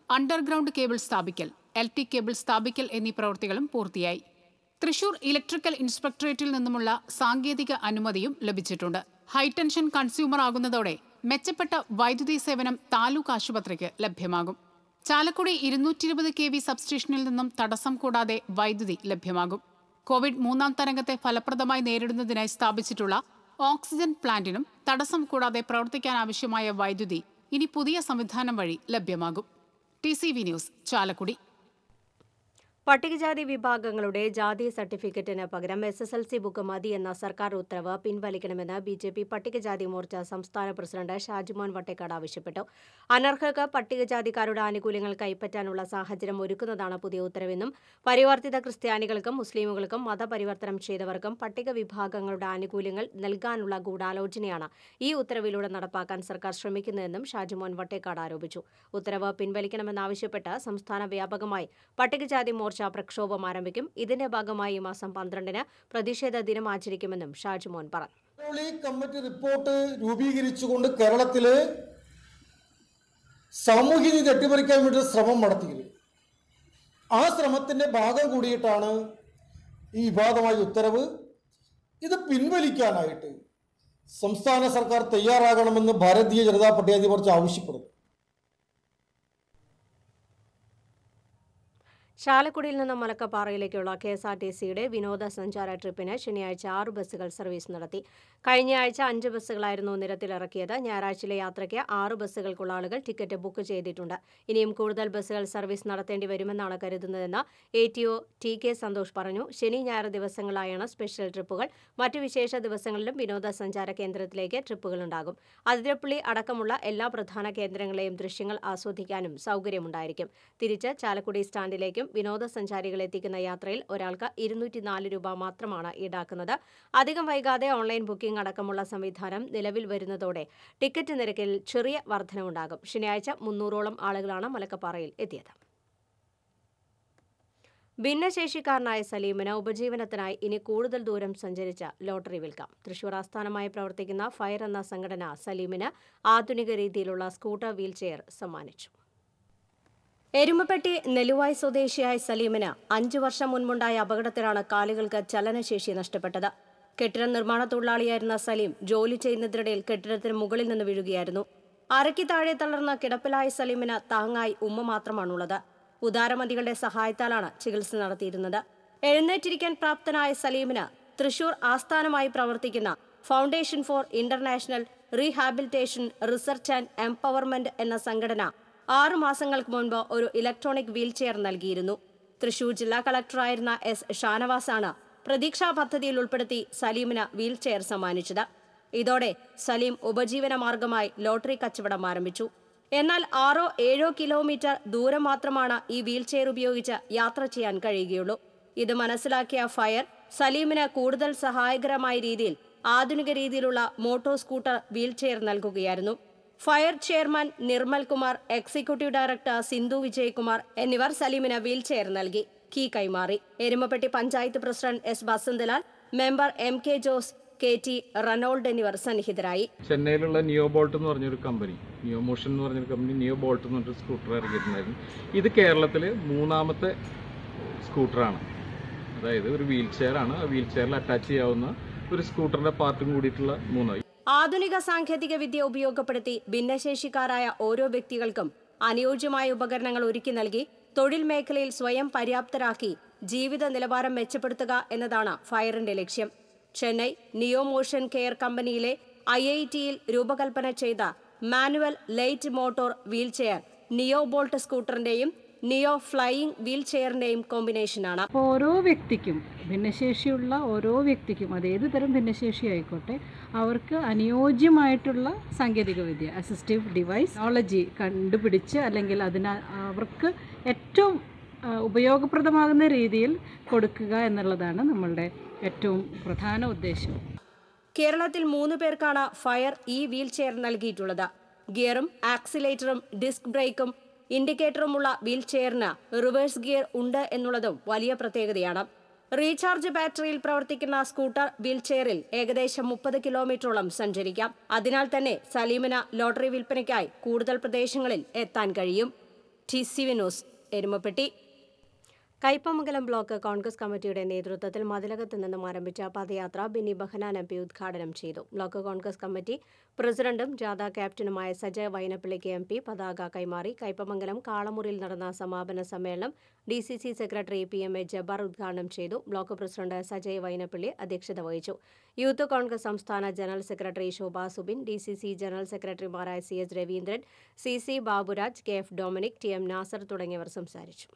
അണ്ടർഗ്രൗണ്ട് കേബിൾ സ്ഥാപിക്കൽ എൽ ടി കേബിൾ സ്ഥാപിക്കൽ എന്നീ പ്രവൃത്തികളും പൂർത്തിയായി തൃശൂർ ഇലക്ട്രിക്കൽ ഇൻസ്പെക്ടറേറ്റിൽ നിന്നുമുള്ള സാങ്കേതിക അനുമതിയും ലഭിച്ചിട്ടുണ്ട് ഹൈടെൻഷൻ കൺസ്യൂമർ ആകുന്നതോടെ മെച്ചപ്പെട്ട വൈദ്യുതി സേവനം താലൂക്ക് ആശുപത്രിക്ക് ലഭ്യമാകും ചാലക്കുടി ഇരുന്നൂറ്റി ഇരുപത് കെ വി സബ്സ്റ്റേഷനിൽ നിന്നും തടസ്സം കൂടാതെ വൈദ്യുതി ലഭ്യമാകും കോവിഡ് മൂന്നാം തരംഗത്തെ ഫലപ്രദമായി നേരിടുന്നതിനായി സ്ഥാപിച്ചിട്ടുള്ള ഓക്സിജൻ പ്ലാന്റിനും തടസ്സം കൂടാതെ പ്രവർത്തിക്കാനാവശ്യമായ വൈദ്യുതി ഇനി പുതിയ സംവിധാനം വഴി ലഭ്യമാകും T C V news Chalakudy പട്ടികജാതി വിഭാഗങ്ങളുടെ ജാതി സർട്ടിഫിക്കറ്റിന് പകരം S S L C book മതി എന്ന സർക്കാർ ഉത്തരവ് പിൻവലിക്കണമെന്ന് ബി ജെ പി പട്ടികജാതി മോർച്ച സംസ്ഥാന പ്രസിഡന്റ് ഷാജിമോൻ വട്ടേക്കാട് ആവശ്യപ്പെട്ടു അനർഹർക്ക് പട്ടികജാതിക്കാരുടെ ആനുകൂല്യങ്ങൾ കൈപ്പറ്റാനുള്ള സാഹചര്യം ഒരുക്കുന്നതാണ് പുതിയ ഉത്തരവെന്നും പരിവർത്തിത ക്രിസ്ത്യാനികൾക്കും മുസ്ലിമുകൾക്കും മതപരിവർത്തനം ചെയ്തവർക്കും പട്ടിക വിഭാഗങ്ങളുടെ ആനുകൂല്യങ്ങൾ നൽകാനുള്ള ഗൂഢാലോചനയാണ് ഈ ഉത്തരവിലൂടെ നടപ്പാക്കാൻ സർക്കാർ ശ്രമിക്കുന്നതെന്നും ഷാജിമോൻ വട്ടേക്കാട് ആരോപിച്ചു ഉത്തരവ് പിൻവലിക്കണമെന്നാവശ്യപ്പെട്ട് സംസ്ഥാന വ്യാപകമായി പട്ടികജാതി മോർച്ച പ്രക്ഷോഭം ആരംഭിക്കും ഇതിന്റെ ഭാഗമായി ഈ മാസം പന്ത്രണ്ടിന് പ്രതിഷേധ ദിനം ആചരിക്കുമെന്നും ഷാജിമോൻ പറഞ്ഞു ഈ കമ്മിറ്റി റിപ്പോർട്ട് രൂപീകരിച്ചുകൊണ്ട് കേരളത്തില് സാമൂഹ്യ നീതി അട്ടിമറിക്കാൻ വേണ്ടി ശ്രമം നടത്തിയിരുന്നു ആ ശ്രമത്തിന്റെ ഭാഗം കൂടിയിട്ടാണ് ഈ വിവാദമായ ഉത്തരവ് ഇത് പിൻവലിക്കാനായിട്ട് സംസ്ഥാന സർക്കാർ തയ്യാറാകണമെന്ന് ഭാരതീയ ജനതാ പട്ടികജാതി മോർച്ച ആവശ്യപ്പെടുന്നു ചാലക്കുടിയിൽ നിന്ന് മലക്കപ്പാറയിലേക്കുള്ള കെ എസ് ആർ ടി സിയുടെ വിനോദസഞ്ചാര ട്രിപ്പിന് ശനിയാഴ്ച ആറ് ബസ്സുകൾ സർവീസ് നടത്തി കഴിഞ്ഞയാഴ്ച അഞ്ച് ബസ്സുകളായിരുന്നു നിരത്തിലിറക്കിയത് ഞായറാഴ്ചയിലെ യാത്രയ്ക്ക് ആറ് ബസ്സുകൾക്കുള്ള ആളുകൾ ടിക്കറ്റ് ബുക്ക് ചെയ്തിട്ടുണ്ട് ഇനിയും കൂടുതൽ ബസ്സുകൾ സർവീസ് നടത്തേണ്ടി വരുമെന്നാണ് കരുതുന്നതെന്ന് A T O T K Santhosh പറഞ്ഞു ശനി ഞായർ ദിവസങ്ങളായാണ് സ്പെഷ്യൽ ട്രിപ്പുകൾ മറ്റു വിശേഷ ദിവസങ്ങളിലും വിനോദസഞ്ചാര കേന്ദ്രത്തിലേക്ക് ട്രിപ്പുകളുണ്ടാകും അതിരപ്പള്ളി അടക്കമുള്ള എല്ലാ പ്രധാന കേന്ദ്രങ്ങളെയും ദൃശ്യങ്ങൾ ആസ്വദിക്കാനും സൗകര്യമുണ്ടായിരിക്കും തിരിച്ച് ചാലക്കുടി സ്റ്റാൻഡിലേക്കും വിനോദസഞ്ചാരികളെ എത്തിക്കുന്ന യാത്രയിൽ ഒരാൾക്ക് ഇരുന്നൂറ്റി നാല് രൂപ മാത്രമാണ് ഈടാക്കുന്നത് അധികം വൈകാതെ ഓൺലൈൻ ബുക്കിംഗ് അടക്കമുള്ള സംവിധാനം നിലവിൽ വരുന്നതോടെ ടിക്കറ്റ് നിരക്കിൽ ചെറിയ വർധനവുണ്ടാകും ശനിയാഴ്ച മുന്നൂറോളം ആളുകളാണ് മലക്കപ്പാറയിൽ എത്തിയത് ഭിന്നശേഷിക്കാരനായ സലീമിന് ഉപജീവനത്തിനായി ഇനി കൂടുതൽ ദൂരം സഞ്ചരിച്ച ലോട്ടറി വിൽക്കാം തൃശൂർ ആസ്ഥാനമായി പ്രവർത്തിക്കുന്ന ഫയർ എന്ന സംഘടന സലീമിന് ആധുനിക രീതിയിലുള്ള സ്കൂട്ടർ വീൽചെയർ സമ്മാനിച്ചു എരുമപ്പെട്ടി നെലുവായ് സ്വദേശിയായ സലീമിന് അഞ്ചു വർഷം മുൻപുണ്ടായ അപകടത്തിലാണ് കാലുകൾക്ക് ചലനശേഷി നഷ്ടപ്പെട്ടത് കെട്ടിട നിർമ്മാണ തൊഴിലാളിയായിരുന്ന സലീം ജോലി ചെയ്യുന്നതിനിടയിൽ കെട്ടിടത്തിന് മുകളിൽ നിന്ന് വീഴുകയായിരുന്നു അരയ്ക്ക് താഴെ തളർന്ന കിടപ്പിലായ സലീമിന് താങ്ങായി ഉമ്മ മാത്രമാണുള്ളത് ഉദാരമതികളുടെ സഹായത്താലാണ് ചികിത്സ നടത്തിയിരുന്നത് എഴുന്നേറ്റിരിക്കാൻ പ്രാപ്തനായ സലീമിന് തൃശൂർ ആസ്ഥാനമായി പ്രവർത്തിക്കുന്ന foundation for international rehabilitation research and empowerment എന്ന സംഘടന ആറു മാസങ്ങൾക്ക് മുൻപ് ഒരു ഇലക്ട്രോണിക് വീൽചെയർ നൽകിയിരുന്നു തൃശൂർ ജില്ലാ കളക്ടറായിരുന്ന എസ് ഷാനവാസാണ് പ്രതീക്ഷാ പദ്ധതിയിൽ ഉൾപ്പെടുത്തി സലീമിന് വീൽചെയർ സമ്മാനിച്ചത് ഇതോടെ സലീം ഉപജീവന മാർഗമായി ലോട്ടറി കച്ചവടം ആരംഭിച്ചു എന്നാൽ ആറോ ഏഴോ കിലോമീറ്റർ ദൂരം മാത്രമാണ് ഈ വീൽചെയർ ഉപയോഗിച്ച് യാത്ര ചെയ്യാൻ കഴിയുകയുള്ളൂ ഇത് മനസ്സിലാക്കിയ ഫയർ സലീമിന് കൂടുതൽ സഹായകരമായ രീതിയിൽ ആധുനിക രീതിയിലുള്ള മോട്ടോർ സ്കൂട്ടർ വീൽചെയർ നൽകുകയായിരുന്നു FIRE chairman Nirmal Kumar executive director Sindhu Vijayakumar എന്നിവർ സലീമിന് വീൽചെയർ നൽകി കീ കൈമാറി Erumapetty panchayat president S Vasanthalal member M K Jose K T Ronald എന്നിവർ സന്നിഹിതരായി ചെന്നൈയിലുള്ള നിയോ ബോൾട്ട് എന്ന് പറഞ്ഞൊരു കമ്പനി നിയോ മോഷൻ എന്ന് പറഞ്ഞൊരു കമ്പനി നിയോ ബോൾട്ട് എന്ന് പറഞ്ഞൊരു സ്കൂട്ടർ ഇറങ്ങിയിട്ടുണ്ടായിരുന്നു ഇത് കേരളത്തിൽ മൂന്നാമത്തെ സ്കൂട്ടറാണ് അതായത് ഒരു വീൽ ചെയറാണ് ആ വീൽ ചെയറിൽ അറ്റാച്ച് ചെയ്യാവുന്ന ഒരു സ്കൂട്ടറിൻ്റെ പാർട്ടും കൂടിയിട്ടുള്ള മൂന്നായി ആധുനിക സാങ്കേതിക വിദ്യ ഉപയോഗപ്പെടുത്തി ഭിന്നശേഷിക്കാരായ ഓരോ വ്യക്തികൾക്കും അനുയോജ്യമായ ഉപകരണങ്ങൾ ഒരുക്കി നൽകി തൊഴിൽ മേഖലയിൽ സ്വയം പര്യാപ്തരാക്കി ജീവിത നിലവാരം മെച്ചപ്പെടുത്തുക എന്നതാണ് ഫയറിന്റെ ലക്ഷ്യം ചെന്നൈ നിയോ മോഷൻ കെയർ കമ്പനിയിലെ ഐ ഐ ടിയിൽ രൂപകൽപ്പന ചെയ്ത manual light motor wheelchair neo bolt സ്കൂട്ടറിന്റെയും നിയോ ഫ്ലൈയിങ് വീൽചെയറിന്റെയും കോമ്പിനേഷനാണ് ഓരോ വ്യക്തിക്കും ഭിന്നശേഷിയുള്ള ഓരോ വ്യക്തിക്കും അത് ഏത് തരം ഭിന്നശേഷി ആയിക്കോട്ടെ അവർക്ക് അനുയോജ്യമായിട്ടുള്ള സാങ്കേതികവിദ്യ അസിസ്റ്റീവ് ഡിവൈസ് ടെക്നോളജി കണ്ടുപിടിച്ച് അല്ലെങ്കിൽ അതിന് അവർക്ക് ഏറ്റവും ആ, ഉപയോഗപ്രദമാകുന്ന രീതിയിൽ കൊടുക്കുക എന്നുള്ളതാണ് നമ്മളുടെ ഏറ്റവും പ്രധാന ഉദ്ദേശം കേരളത്തിൽ മൂന്ന് പേർക്കാണ് ഫയർ ഈ വീൽചെയർ നൽകിയിട്ടുള്ളത് ഗിയറും ആക്സിലേറ്ററും ഡിസ്ക് ബ്രേക്കും ഇൻഡിക്കേറ്ററുമുള്ള വീൽചെയറിന് റിവേഴ്സ് ഗിയർ ഉണ്ട് എന്നുള്ളതും വലിയ പ്രത്യേകതയാണ് റീചാർജ് ബാറ്ററിയിൽ പ്രവർത്തിക്കുന്ന സ്കൂട്ടർ വീൽചെയറിൽ ഏകദേശം മുപ്പത് കിലോമീറ്ററോളം സഞ്ചരിക്കാം അതിനാൽ തന്നെ സലീമിന് ലോട്ടറി വിൽപ്പനയ്ക്കായി കൂടുതൽ പ്രദേശങ്ങളിൽ എത്താൻ കഴിയും T C V news Erumappetty Kaipamangalam block Congress കമ്മിറ്റിയുടെ നേതൃത്വത്തിൽ മതിലകത്ത് നിന്നും ആരംഭിച്ച പദയാത്ര ബിന്നി ബഹനാൻ എം പി ഉദ്ഘാടനം ചെയ്തു ബ്ലോക്ക് കോൺഗ്രസ് കമ്മിറ്റി പ്രസിഡന്റും ജാഥ ക്യാപ്റ്റനുമായ സജയ് വൈനപ്പള്ളിക്ക് എം പി പതാക കൈമാറി കയ്പമംഗലം കാളമുറിയിൽ നടന്ന സമാപന സമ്മേളനം D C C secretary P M A Jabbar ഉദ്ഘാടനം ചെയ്തു ബ്ലോക്ക് പ്രസിഡന്റ് സജയ് വൈനപ്പള്ളി അധ്യക്ഷത വഹിച്ചു യൂത്ത് കോൺഗ്രസ് സംസ്ഥാന general secretary Shobha Subin D C C general സെക്രട്ടറിമാരായ C S Raveendran C C Baburaj K F Dominic T M Nasar തുടങ്ങിയവർ സംസാരിച്ചു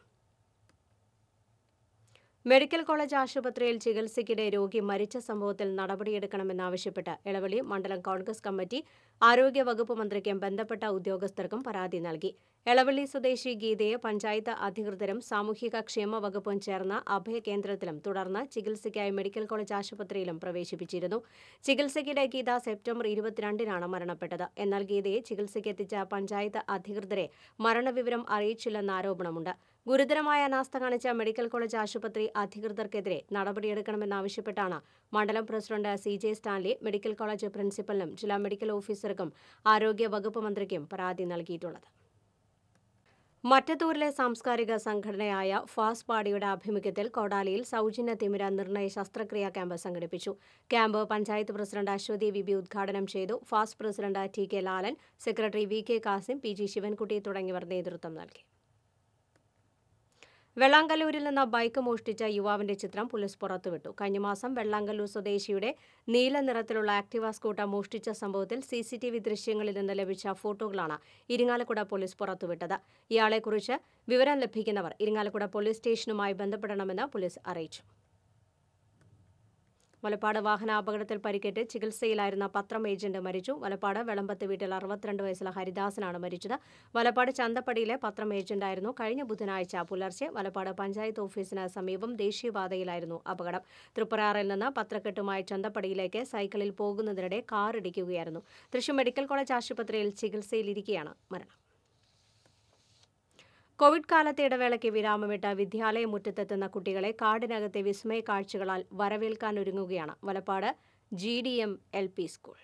മെഡിക്കൽ കോളേജ് ആശുപത്രിയിൽ ചികിത്സയ്ക്കിടെ രോഗി മരിച്ച സംഭവത്തിൽ നടപടിയെടുക്കണമെന്നാവശ്യപ്പെട്ട് ഇളവള്ളി മണ്ഡലം കോൺഗ്രസ് കമ്മിറ്റി ആരോഗ്യ വകുപ്പ് മന്ത്രിക്കും ബന്ധപ്പെട്ട ഉദ്യോഗസ്ഥർക്കും പരാതി നൽകി എളവള്ളി സ്വദേശി ഗീതയെ പഞ്ചായത്ത് അധികൃതരും സാമൂഹിക ക്ഷേമ വകുപ്പും ചേർന്ന അഭയകേന്ദ്രത്തിലും തുടർന്ന് ചികിത്സയ്ക്കായി മെഡിക്കൽ കോളേജ് ആശുപത്രിയിലും പ്രവേശിപ്പിച്ചിരുന്നു ചികിത്സയ്ക്കിടെ ഗീത സെപ്റ്റംബർ ഇരുപത്തിരണ്ടിനാണ് മരണപ്പെട്ടത് എന്നാൽ ഗീതയെ ചികിത്സയ്ക്കെത്തിച്ച പഞ്ചായത്ത് അധികൃതരെ മരണവിവരം അറിയിച്ചില്ലെന്ന ആരോപണമുണ്ട് ഗുരുതരമായ അനാസ്ഥ കാണിച്ച മെഡിക്കൽ കോളേജ് ആശുപത്രി അധികൃതർക്കെതിരെ നടപടിയെടുക്കണമെന്നാവശ്യപ്പെട്ടാണ് മണ്ഡലം president C J Stanley medical college പ്രിൻസിപ്പലിനും ജില്ലാ മെഡിക്കൽ ഓഫീസർക്കും ആരോഗ്യ വകുപ്പ് മന്ത്രിക്കും പരാതി നൽകിയിട്ടുള്ളത് മറ്റത്തൂരിലെ സാംസ്കാരിക സംഘടനയായ ഫാസ് പാടിയുടെ ആഭിമുഖ്യത്തിൽ കോടാലിയിൽ സൗജന്യ തിമിര നിർണയ ശസ്ത്രക്രിയാ ക്യാമ്പ് സംഘടിപ്പിച്ചു camp panchayat president Aswathy V B ഉദ്ഘാടനം ചെയ്തു ഫാസ് president T K Lalan secretary V K Kasim P G Sivankutty തുടങ്ങിയവർ നേതൃത്വം നൽകി വെള്ളാങ്കല്ലൂരിൽ നിന്ന് ബൈക്ക് മോഷ്ടിച്ച യുവാവിന്റെ ചിത്രം പോലീസ് പുറത്തുവിട്ടു കഴിഞ്ഞ മാസം വെള്ളാങ്കല്ലൂർ സ്വദേശിയുടെ നീല നിറത്തിലുള്ള ആക്ടിവ സ്കൂട്ടർ മോഷ്ടിച്ച സംഭവത്തിൽ സി സി ടി വി ദൃശ്യങ്ങളിൽ നിന്ന് ലഭിച്ച ഫോട്ടോകളാണ് ഇരിങ്ങാലക്കുട പോലീസ് പുറത്തുവിട്ടത് ഇയാളെക്കുറിച്ച് വിവരം ലഭിക്കുന്നവർ ഇരിങ്ങാലക്കുട പോലീസ് സ്റ്റേഷനുമായി ബന്ധപ്പെടണമെന്ന് പോലീസ് അറിയിച്ചു വലപ്പാട് വാഹനാപകടത്തിൽ പരിക്കേറ്റ് ചികിത്സയിലായിരുന്ന പത്രം ഏജന്റ് മരിച്ചു വലപ്പാട് വെളമ്പത്ത് വീട്ടിൽ അറുപത്തിരണ്ട് വയസ്സുള്ള ഹരിദാസനാണ് മരിച്ചത് വലപ്പാട് ചന്തപ്പടിയിലെ പത്രം ഏജന്റായിരുന്നു കഴിഞ്ഞ ബുധനാഴ്ച പുലർച്ചെ വലപ്പാട് പഞ്ചായത്ത് ഓഫീസിന് സമീപം ദേശീയപാതയിലായിരുന്നു അപകടം തൃപ്പുരാറിൽ നിന്ന് പത്രക്കെട്ടുമായി ചന്തപ്പടിയിലേക്ക് സൈക്കിളിൽ പോകുന്നതിനിടെ കാർ ഇടിക്കുകയായിരുന്നു തൃശൂർ മെഡിക്കൽ കോളേജ് ആശുപത്രിയിൽ ചികിത്സയിലിരിക്കെയാണ് മരണം കോവിഡ് കാലത്തെ ഇടവേളയ്ക്ക് വിരാമമിട്ട വിദ്യാലയ മുറ്റത്തെത്തുന്ന കുട്ടികളെ കാടിനകത്തെ വിസ്മയ കാഴ്ചകളാൽ വരവേൽക്കാനൊരുങ്ങുകയാണ് Valappad G D M L P school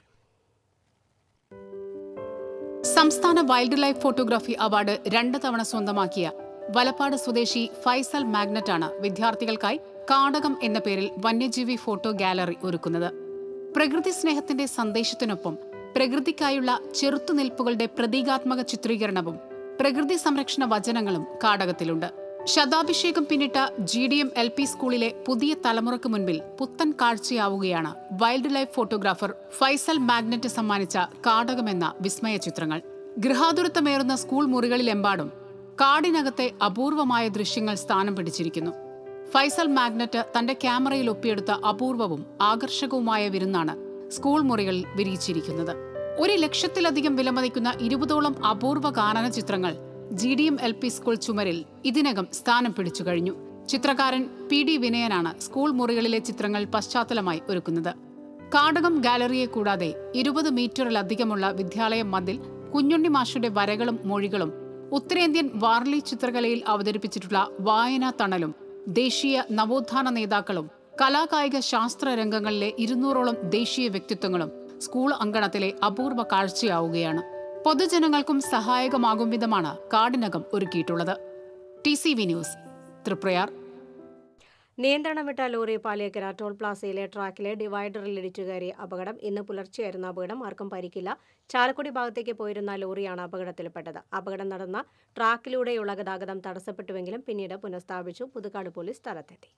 സംസ്ഥാന വൈൽഡ് ലൈഫ് ഫോട്ടോഗ്രാഫി അവാർഡ് രണ്ട് തവണ സ്വന്തമാക്കിയ വലപ്പാട് സ്വദേശി ഫൈസൽ മാഗ്നറ്റാണ് വിദ്യാർത്ഥികൾക്കായി കാടകം എന്ന പേരിൽ വന്യജീവി ഫോട്ടോ ഗാലറി ഒരുക്കുന്നത് പ്രകൃതി സ്നേഹത്തിന്റെ സന്ദേശത്തിനൊപ്പം പ്രകൃതിക്കായുള്ള ചെറുത്തുനിൽപ്പുകളുടെ പ്രതീകാത്മക ചിത്രീകരണവും പ്രകൃതി സംരക്ഷണ വചനങ്ങളും കാടകത്തിലുണ്ട് ശതാഭിഷേകം പിന്നിട്ട G D M L P സ്കൂളിലെ പുതിയ തലമുറക്ക് മുൻപിൽ പുത്തൻ കാഴ്ചയാവുകയാണ് wild life photographer Faisal magnet സമ്മാനിച്ച കാടകമെന്ന വിസ്മയ ചിത്രങ്ങൾ ഗൃഹാതുരത്വമേറുന്ന സ്കൂൾ മുറികളിലെമ്പാടും കാടിനകത്തെ അപൂർവമായ ദൃശ്യങ്ങൾ സ്ഥാനം പിടിച്ചിരിക്കുന്നു ഫൈസൽ മാഗ്നറ്റ് തന്റെ ക്യാമറയിൽ ഒപ്പിയെടുത്ത അപൂർവവും ആകർഷകവുമായ വിരുന്നാണ് സ്കൂൾ മുറികളിൽ വിരിയിച്ചിരിക്കുന്നത് ഒരു ലക്ഷത്തിലധികം വിലമതിക്കുന്ന ഇരുപതോളം അപൂർവ കാനന ചിത്രങ്ങൾ G D M L P school ചുമരിൽ ഇതിനകം സ്ഥാനം പിടിച്ചു കഴിഞ്ഞു ചിത്രകാരൻ പി ഡി വിനയനാണ് സ്കൂൾ മുറികളിലെ ചിത്രങ്ങൾ പശ്ചാത്തലമായി ഒരുക്കുന്നത് കാടകം ഗാലറിയെ കൂടാതെ ഇരുപത് മീറ്ററിലധികമുള്ള വിദ്യാലയ മതിൽ കുഞ്ഞുണ്ണി മാഷുടെ വരകളും മൊഴികളും ഉത്തരേന്ത്യൻ വാർലി ചിത്രകലയിൽ അവതരിപ്പിച്ചിട്ടുള്ള വായനാ തണലും ദേശീയ നവോത്ഥാന നേതാക്കളും കലാകായിക ശാസ്ത്ര രംഗങ്ങളിലെ ഇരുന്നൂറോളം ദേശീയ വ്യക്തിത്വങ്ങളും സ്കൂൾ അങ്കണത്തിലെ അപൂർവ കാഴ്ചയാവുകയാണ് പൊതുജനങ്ങൾക്കും സഹായകമാകും വിധമാണ് കാടിനകം ഒരുക്കിയിട്ടുള്ളത് T C V news Triprayar നിയന്ത്രണം വിട്ട ലോറി പാലിയക്കര ടോൾ പ്ലാസയിലെ ട്രാക്കിലെ ഡിവൈഡറിൽ ഇടിച്ചു കയറിയ അപകടം ഇന്ന് പുലർച്ചെയായിരുന്ന അപകടം ആർക്കും പരിക്കില്ല ചാലക്കുടി ഭാഗത്തേക്ക് പോയിരുന്ന ലോറിയാണ് അപകടത്തിൽപ്പെട്ടത് അപകടം നടന്ന ട്രാക്കിലൂടെയുള്ള ഗതാഗതം തടസ്സപ്പെട്ടുവെങ്കിലും പിന്നീട് പുനഃസ്ഥാപിച്ചു പുതുക്കാട് പോലീസ് സ്ഥലത്തെത്തി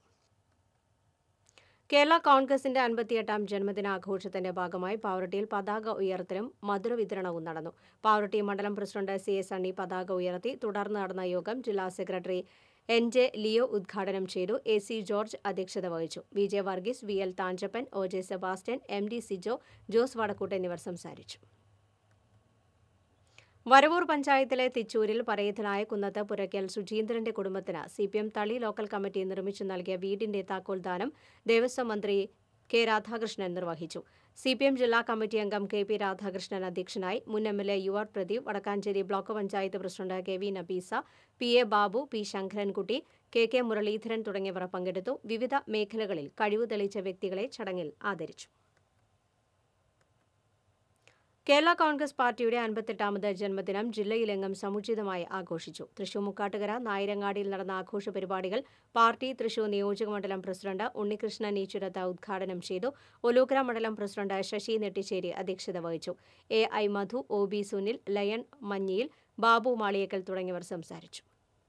കേരള കോൺഗ്രസിന്റെ അൻപത്തിയെട്ടാം ജന്മദിനാഘോഷത്തിന്റെ ഭാഗമായി പാവറട്ടിയിൽ പതാക ഉയർത്തലും മധുര വിതരണവും നടന്നു പാവറട്ടി മണ്ഡലം പ്രസിഡന്റ് സി എസ് സണ്ണി പതാക ഉയർത്തി തുടർന്ന് നടന്ന യോഗം ജില്ലാ സെക്രട്ടറി എൻ ജെ ലിയോ ഉദ്ഘാടനം ചെയ്തു എ സി ജോർജ് അധ്യക്ഷത വഹിച്ചു V J Varghese V L Thanchappan O J Sebastian M D Sijo Jose Vadakkoot എന്നിവർ സംസാരിച്ചു വരവൂർ പഞ്ചായത്തിലെ തിച്ചൂരിൽ പറയത്തിനായ കുന്നത്ത് പുരയ്ക്കൽ സുജീന്ദ്രന്റെ കുടുംബത്തിന് C P M Thali local committee നിർമ്മിച്ചു നൽകിയ വീടിന്റെ താക്കോൽ ദാനം ദേവസ്വം മന്ത്രി കെ രാധാകൃഷ്ണൻ നിർവഹിച്ചു സി പി എം ജില്ലാ കമ്മിറ്റി അംഗം കെ പി രാധാകൃഷ്ണൻ അധ്യക്ഷനായി മുൻ M L A U R Pradeep Vadakkanchery block panchayat president K V Nabeesa P A Babu P Sankarankutty K K Muraleedharan തുടങ്ങിയവർ പങ്കെടുത്തു വിവിധ മേഖലകളിൽ കഴിവ് തെളിയിച്ച വ്യക്തികളെ ചടങ്ങിൽ ആദരിച്ചു കേരള കോൺഗ്രസ് പാർട്ടിയുടെ അൻപത്തെട്ടാമത് ജന്മദിനം ജില്ലയിലെങ്ങും സമുചിതമായി ആഘോഷിച്ചു തൃശൂർ മുക്കാട്ടുകര നായരങ്ങാടിയിൽ നടന്ന ആഘോഷ പരിപാടികൾ പാർട്ടി തൃശൂർ നിയോജകമണ്ഡലം പ്രസിഡന്റ് ഉണ്ണികൃഷ്ണൻ ഈച്ചുരത്ത ഉദ്ഘാടനം ചെയ്തു ഒലൂക്കര മണ്ഡലം പ്രസിഡന്റ് ശശി നെട്ടിശ്ശേരി അധ്യക്ഷത വഹിച്ചു A I Madhu O B Sunil lion Manjiyil Babu Maliyekkal തുടങ്ങിയവർ സംസാരിച്ചു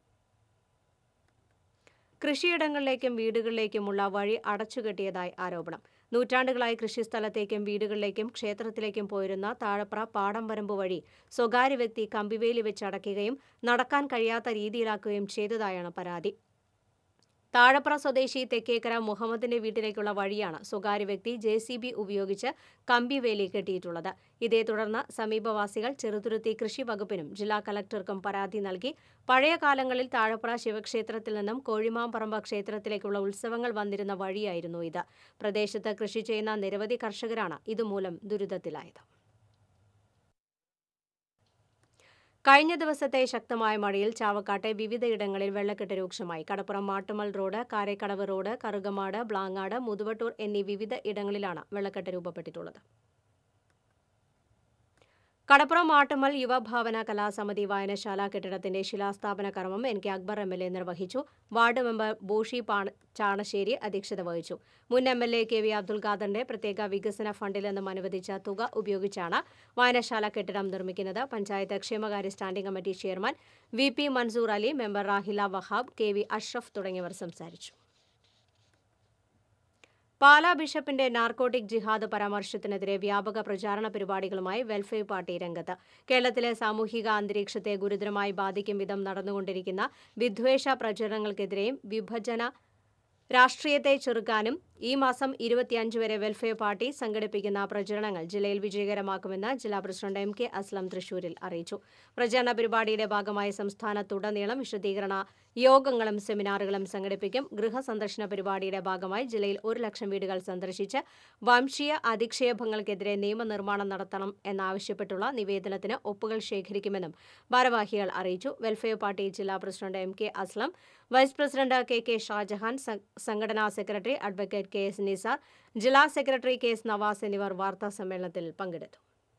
കൃഷിയിടങ്ങളിലേക്കും വീടുകളിലേക്കുമുള്ള വഴി അടച്ചുകെട്ടിയതായി ആരോപണം നൂറ്റാണ്ടുകളായി കൃഷിസ്ഥലത്തേക്കും വീടുകളിലേക്കും ക്ഷേത്രത്തിലേക്കും പോയിരുന്ന താഴപ്ര പാടം വരമ്പ് വഴി സ്വകാര്യ വ്യക്തി കമ്പിവേലി വെച്ച് അടയ്ക്കുകയും നടക്കാൻ കഴിയാത്ത രീതിയിലാക്കുകയും ചെയ്തതായാണ് പരാതി താഴപ്ര സ്വദേശി തെക്കേക്കര മുഹമ്മദിന്റെ വീട്ടിലേക്കുള്ള വഴിയാണ് സ്വകാര്യ വ്യക്തി ജെ സി ബി ഉപയോഗിച്ച് കമ്പിവേലി കെട്ടിയിട്ടുള്ളത് ഇതേ തുടർന്ന് സമീപവാസികൾ ചെറുതുരുത്തി കൃഷി വകുപ്പിനും ജില്ലാ കലക്ടർക്കും പരാതി നൽകി പഴയ കാലങ്ങളിൽ താഴപ്ര ശിവക്ഷേത്രത്തിൽ നിന്നും കോഴിമാമ്പറമ്പ ക്ഷേത്രത്തിലേക്കുള്ള ഉത്സവങ്ങൾ വന്നിരുന്ന വഴിയായിരുന്നു ഇത് പ്രദേശത്ത് കൃഷി ചെയ്യുന്ന നിരവധി കർഷകരാണ് ഇതുമൂലം ദുരിതത്തിലായത് കഴിഞ്ഞ ദിവസത്തെ ശക്തമായ മഴയിൽ ചാവക്കാട്ടെ വിവിധയിടങ്ങളിൽ വെള്ളക്കെട്ട് രൂക്ഷമായി കടപ്പുറം മാട്ടുമൽ റോഡ് കാരേക്കടവ് റോഡ് കറുകമാട് ബ്ലാങ്ങാട് മുതുവട്ടൂർ എന്നീ വിവിധ ഇടങ്ങളിലാണ് വെള്ളക്കെട്ട് രൂപപ്പെട്ടിട്ടുള്ളത് കടപ്പുറം മാട്ടുമൽ യുവഭാവന കലാസമിതി വായനശാല കെട്ടിടത്തിന്റെ ശിലാസ്ഥാപന കർമ്മം N K Akbar M L A നിർവഹിച്ചു വാർഡ് മെമ്പർ ബോഷി പാണ- ചാണശ്ശേരി അധ്യക്ഷത വഹിച്ചു മുൻ M L A K V Abdul ഖാദറിന്റെ പ്രത്യേക വികസന ഫണ്ടിൽ നിന്നും അനുവദിച്ച തുക ഉപയോഗിച്ചാണ് വായനശാല കെട്ടിടം നിർമ്മിക്കുന്നത് പഞ്ചായത്ത് ക്ഷേമകാര്യ standing committee chairman V P Mansoor Ali member Rahila Wahab K V Ashraf തുടങ്ങിയവർ സംസാരിച്ചു പാലാ ബിഷപ്പിന്റെ നാർക്കോട്ടിക് ജിഹാദ് പരാമർശത്തിനെതിരെ വ്യാപക പ്രചാരണ പരിപാടികളുമായി വെൽഫെയർ പാർട്ടി രംഗത്ത് കേരളത്തിലെ സാമൂഹിക അന്തരീക്ഷത്തെ ഗുരുതരമായി ബാധിക്കും വിധം നടന്നുകൊണ്ടിരിക്കുന്ന വിദ്വേഷ പ്രചരണങ്ങൾക്കെതിരെയും വിഭജന രാഷ്ട്രീയത്തെ ചെറുക്കാനും ഈ മാസം ഇരുപത്തിയഞ്ച് വരെ വെൽഫെയർ പാർട്ടി സംഘടിപ്പിക്കുന്ന പ്രചരണങ്ങൾ ജില്ലയിൽ വിജയകരമാക്കുമെന്ന് ജില്ലാ പ്രസിഡന്റ് എം കെ അസ്ലം തൃശൂരിൽ അറിയിച്ചു പ്രചരണ പരിപാടിയുടെ ഭാഗമായി സംസ്ഥാനത്തുടനീളം വിശദീകരണ യോഗങ്ങളും സെമിനാറുകളും സംഘടിപ്പിക്കും ഗൃഹസന്ദർശന പരിപാടിയുടെ ഭാഗമായി ജില്ലയിൽ ഒരു ലക്ഷം വീടുകൾ സന്ദർശിച്ച് വംശീയ അധിക്ഷേപങ്ങൾക്കെതിരെ നിയമനിർമ്മാണം നടത്തണം എന്നാവശ്യപ്പെട്ടുള്ള നിവേദനത്തിന് ഒപ്പുകൾ ശേഖരിക്കുമെന്നും ഭാരവാഹികൾ അറിയിച്ചു വെൽഫെയർ പാർട്ടി ജില്ലാ president M K Aslam vice president K K Shajahan സ- സംഘടനാ secretary advocate K S Nisar ജില്ലാ സെക്രട്ടറി കെ എസ് നവാസ് എന്നിവർ വാർത്താ സമ്മേളനത്തിൽ പങ്കെടുത്തു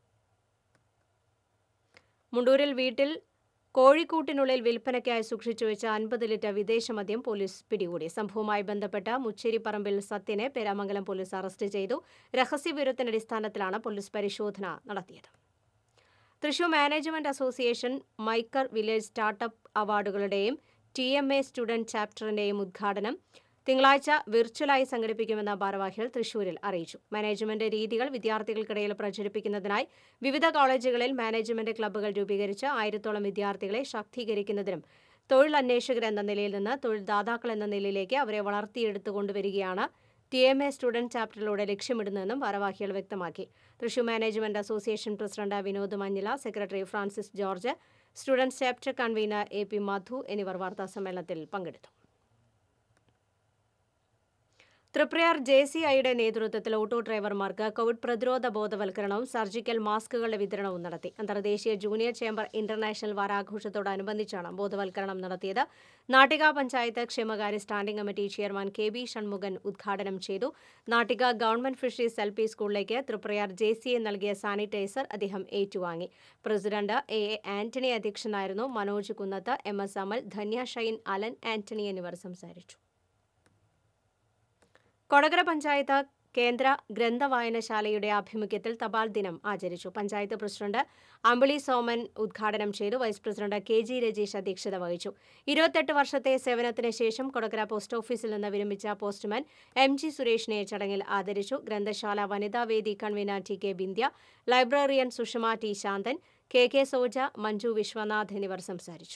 മുണ്ടൂരിൽ വീട്ടിൽ കോഴിക്കൂട്ടിനുള്ളിൽ വിൽപ്പനയ്ക്കായി സൂക്ഷിച്ചു വെച്ച അൻപത് ലിറ്റർ വിദേശ മദ്യം പോലീസ് പിടികൂടി സംഭവവുമായി ബന്ധപ്പെട്ട് മുച്ചേരിപ്പറമ്പിൽ സത്യനെ പേരാമംഗലം പോലീസ് അറസ്റ്റ് ചെയ്തു രഹസ്യവിവരത്തിന്റെ അടിസ്ഥാനത്തിലാണ് പോലീസ് പരിശോധന നടത്തിയത് Thrissur management association maker village startup അവാർഡുകളുടെയും ടി എം എ സ്റ്റുഡന്റ് ചാപ്റ്ററിന്റെയും ഉദ്ഘാടനം തിങ്കളാഴ്ച വിർച്വലായി സംഘടിപ്പിക്കുമെന്ന് ഭാരവാഹികൾ തൃശൂരിൽ അറിയിച്ചു മാനേജ്മെന്റ് രീതികൾ വിദ്യാർത്ഥികൾക്കിടയിൽ പ്രചരിപ്പിക്കുന്നതിനായി വിവിധ കോളേജുകളിൽ മാനേജ്മെന്റ് ക്ലബ്ബുകൾ രൂപീകരിച്ച് ആയിരത്തോളം വിദ്യാർത്ഥികളെ ശാക്തീകരിക്കുന്നതിനും തൊഴിൽ അന്വേഷകർ എന്ന നിലയിൽ നിന്ന് തൊഴിൽ ദാതാക്കൾ എന്ന നിലയിലേക്ക് അവരെ വളർത്തിയെടുത്തു കൊണ്ടുവരികയാണ് ടി എം എ സ്റ്റുഡന്റ് ചാപ്റ്ററിലൂടെ ലക്ഷ്യമിടുന്നതെന്നും ഭാരവാഹികൾ വ്യക്തമാക്കി Thrissur management association president Vinod Manjila secretary Francis George student chapter convener A P Madhu എന്നിവർ വാർത്താസമ്മേളനത്തിൽ പങ്കെടുത്തു തൃപ്രയാർ ജെ സി ഐയുടെ നേതൃത്വത്തിൽ ഓട്ടോ ഡ്രൈവർമാർക്ക് കോവിഡ് പ്രതിരോധ ബോധവൽക്കരണവും സർജിക്കൽ മാസ്കുകളുടെ വിതരണവും നടത്തി അന്തർദേശീയ ജൂനിയർ ചേംബർ ഇന്റർനാഷണൽ വാരാഘോഷത്തോടനുബന്ധിച്ചാണ് ബോധവൽക്കരണം നടത്തിയത് നാട്ടിക പഞ്ചായത്ത് ക്ഷേമകാര്യ standing committee chairman K B Shanmukhan ഉദ്ഘാടനം ചെയ്തു Nattika government fisheries L P സ്കൂളിലേക്ക് തൃപ്രയാർ ജെ സി എ നൽകിയ സാനിറ്റൈസർ അദ്ദേഹം ഏറ്റുവാങ്ങി പ്രസിഡന്റ് എ എ ആന്റണി അധ്യക്ഷനായിരുന്നു മനോജ് കുന്നത്ത് എം എസ് അമൽ ധന്യ ഷൈൻ അലൻ ആന്റണി എന്നിവർ സംസാരിച്ചു കൊടകര പഞ്ചായത്ത് കേന്ദ്ര ഗ്രന്ഥവായനശാലയുടെ ആഭിമുഖ്യത്തിൽ തപാൽ ദിനം ആചരിച്ചു പഞ്ചായത്ത് പ്രസിഡന്റ് അമ്പിളി സോമൻ ഉദ്ഘാടനം ചെയ്തു vice president K G Rajeesh അധ്യക്ഷത വഹിച്ചു ഇരുപത്തെട്ട് വർഷത്തെ സേവനത്തിന് ശേഷം കൊടകര പോസ്റ്റ് ഓഫീസിൽ നിന്ന് വിരമിച്ച പോസ്റ്റ്മാൻ എം ജി സുരേഷിനെ ചടങ്ങിൽ ആദരിച്ചു ഗ്രന്ഥശാല വനിതാ വേദി convener T K Bindhya librarian Sushama T Santhan K K Soja Manju Viswanath എന്നിവർ സംസാരിച്ചു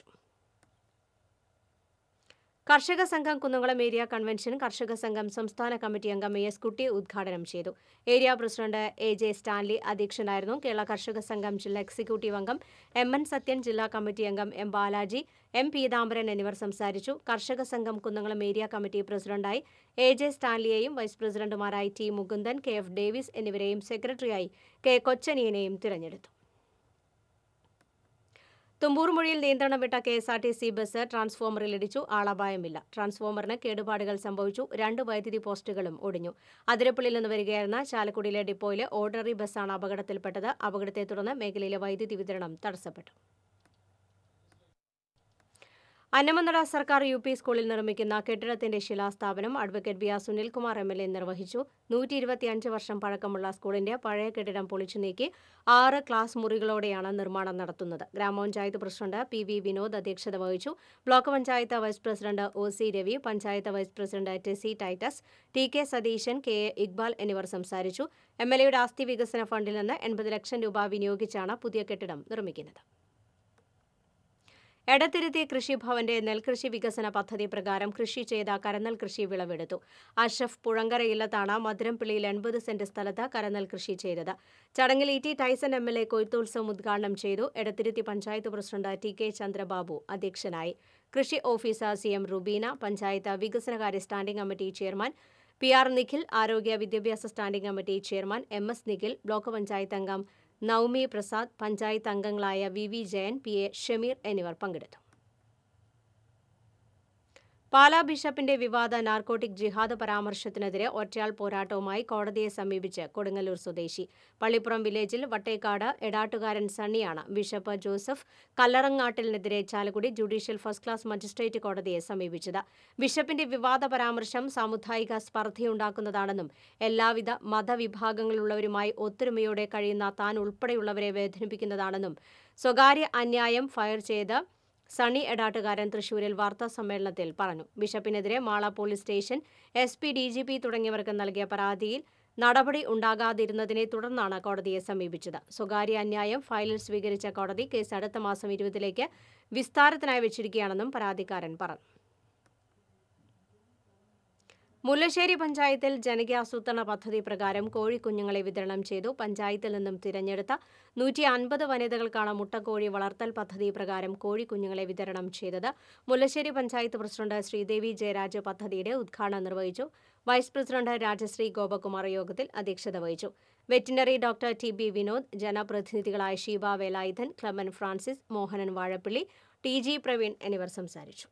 കർഷക സംഘം കുന്നംകുളം ഏരിയ കൺവെൻഷൻ കർഷക സംഘം സംസ്ഥാന കമ്മിറ്റി അംഗം എ എസ് കുട്ടി ഉദ്ഘാടനം ചെയ്തു area president A J Stanley അധ്യക്ഷനായിരുന്നു കേരള കർഷക സംഘം ജില്ലാ എക്സിക്യൂട്ടീവ് അംഗം എം എൻ സത്യൻ ജില്ലാ കമ്മിറ്റി അംഗം എം ബാലാജി എം പീതാംബരൻ എന്നിവർ സംസാരിച്ചു കർഷക സംഘം കുന്നംകുളം ഏരിയ കമ്മിറ്റി പ്രസിഡന്റായി എ ജെ സ്റ്റാൻലിയെയും വൈസ് പ്രസിഡന്റുമാരായി T Mukundan K F Davis എന്നിവരെയും സെക്രട്ടറിയായി കെ കൊച്ചനിയനെയും തിരഞ്ഞെടുത്തു തുമ്പൂർമൊഴിയിൽ നിയന്ത്രണം വിട്ട K S R T C bus ട്രാൻസ്ഫോമറിൽ ഇടിച്ചു ആളപായമില്ല ട്രാൻസ്ഫോമറിന് കേടുപാടുകൾ സംഭവിച്ചു രണ്ട് വൈദ്യുതി പോസ്റ്റുകളും ഒടിഞ്ഞു അതിരപ്പള്ളിയിൽ നിന്ന് വരികയായിരുന്ന ചാലക്കുടിയിലെ ഡിപ്പോയിലെ ഓർഡിനറി ബസ്സാണ് അപകടത്തിൽപ്പെട്ടത് അപകടത്തെ തുടർന്ന് മേഖലയിലെ വൈദ്യുതി വിതരണം തടസ്സപ്പെട്ടു അന്നമനട സർക്കാർ യു പി സ്കൂളിൽ നിർമ്മിക്കുന്ന കെട്ടിടത്തിന്റെ ശിലാസ്ഥാപനം advocate V R Sunilkumar M L A നിർവഹിച്ചു നൂറ്റി ഇരുപത്തിയഞ്ച് വർഷം പഴക്കമുള്ള സ്കൂളിന്റെ പഴയ കെട്ടിടം പൊളിച്ചു നീക്കി ആറ് ക്ലാസ് മുറികളോടെയാണ് നിർമ്മാണം നടത്തുന്നത് ഗ്രാമപഞ്ചായത്ത് പ്രസിഡന്റ് പി വി വിനോദ് അധ്യക്ഷത വഹിച്ചു block panchayat vice president O C Ravi panchayat vice president Tessy Titus T K Satheesan K A Iqbal എന്നിവർ സംസാരിച്ചു എം എൽ എയുടെ ആസ്തി വികസന ഫണ്ടിൽ നിന്ന് എൺപത് ലക്ഷം രൂപ വിനിയോഗിച്ചാണ് പുതിയ കെട്ടിടം നിർമ്മിക്കുന്നത് എടത്തിരുത്തി കൃഷിഭവന്റെ നെൽകൃഷി വികസന പദ്ധതി പ്രകാരം കൃഷി ചെയ്ത കരനെൽ കൃഷി വിളവെടുത്തു അഷഫ് പുഴങ്കര ഇല്ലത്താണ് മധുരംപിള്ളിയിൽ എൺപത് സെന്റ് സ്ഥലത്ത് കരനെൽ കൃഷി ചെയ്തത് ചടങ്ങിൽ E T Tyson M L A കൊയ്ത്തുത്സവം ഉദ്ഘാടനം ചെയ്തു Edathiruthy panchayat president T K Chandrababu അധ്യക്ഷനായി കൃഷി officer C M Rubeena panchayat വികസനകാര്യ standing committee chairman P R Nikhil ആരോഗ്യ വിദ്യാഭ്യാസ standing committee chairman M S Nikhil block panchayat അംഗം നൌമി പ്രസാദ് പഞ്ചായത്ത് അംഗങ്ങളായ V V Jayan P A Shameer എന്നിവർ പങ്കെടുത്തു പാലാ ബിഷപ്പിന്റെ വിവാദ നാർക്കോട്ടിക് ജിഹാദ് പരാമർശത്തിനെതിരെ ഒറ്റയാൾ പോരാട്ടവുമായി കോടതിയെ സമീപിച്ച് കൊടുങ്ങല്ലൂർ സ്വദേശി പള്ളിപ്പുറം വില്ലേജിൽ വട്ടേക്കാട് എടാട്ടുകാരൻ സണ്ണിയാണ് ബിഷപ്പ് ജോസഫ് കല്ലറങ്ങാട്ടിലിനെതിരെ Chalakudy judicial first class magistrate കോടതിയെ സമീപിച്ചത് ബിഷപ്പിന്റെ വിവാദ പരാമർശം സാമുദായിക സ്പർദ്ധയുണ്ടാക്കുന്നതാണെന്നും എല്ലാവിധ മതവിഭാഗങ്ങളിലുള്ളവരുമായി ഒത്തൊരുമയോടെ കഴിയുന്ന താൻ ഉൾപ്പെടെയുള്ളവരെ വേദനിപ്പിക്കുന്നതാണെന്നും സ്വകാര്യ അന്യായം ഫയർ ചെയ്ത് സണ്ണി എടാട്ടുകാരൻ തൃശൂരിൽ വാർത്താ സമ്മേളനത്തിൽ പറഞ്ഞു ബിഷപ്പിനെതിരെ Mala police station S P D G P തുടങ്ങിയവർക്ക് നൽകിയ പരാതിയിൽ നടപടി ഉണ്ടാകാതിരുന്നതിനെ തുടർന്നാണ് കോടതിയെ സമീപിച്ചത് സ്വകാര്യ അന്യായം ഫയലിൽ സ്വീകരിച്ച കോടതി കേസ് അടുത്ത മാസം ഇരുപതിലേക്ക് വിസ്താരത്തിനായി വെച്ചിരിക്കുകയാണെന്നും പരാതിക്കാരൻ പറഞ്ഞു മുല്ലശ്ശേരി പഞ്ചായത്തിൽ ജനകീയാസൂത്രണ പദ്ധതി പ്രകാരം കോഴിക്കുഞ്ഞുങ്ങളെ വിതരണം ചെയ്തു പഞ്ചായത്തിൽ നിന്നും തിരഞ്ഞെടുത്ത നൂറ്റി അൻപത് വനിതകൾക്കാണ് മുട്ടക്കോഴി വളർത്തൽ പദ്ധതി പ്രകാരം കോഴിക്കുഞ്ഞുങ്ങളെ വിതരണം ചെയ്തത് മുല്ലശ്ശേരി പഞ്ചായത്ത് പ്രസിഡന്റ് ശ്രീദേവി ജയരാജ് പദ്ധതിയുടെ ഉദ്ഘാടനം നിർവഹിച്ചു വൈസ് പ്രസിഡന്റ് രാജശ്രീ ഗോപകുമാർ യോഗത്തിൽ അധ്യക്ഷത വഹിച്ചു veterinary doctor T B Vinod ജനപ്രതിനിധികളായ ഷീബ വേലായുധൻ ക്ലമൻ ഫ്രാൻസിസ് മോഹനൻ വാഴപ്പിള്ളി ടി ജി പ്രവീൺ എന്നിവർ സംസാരിച്ചു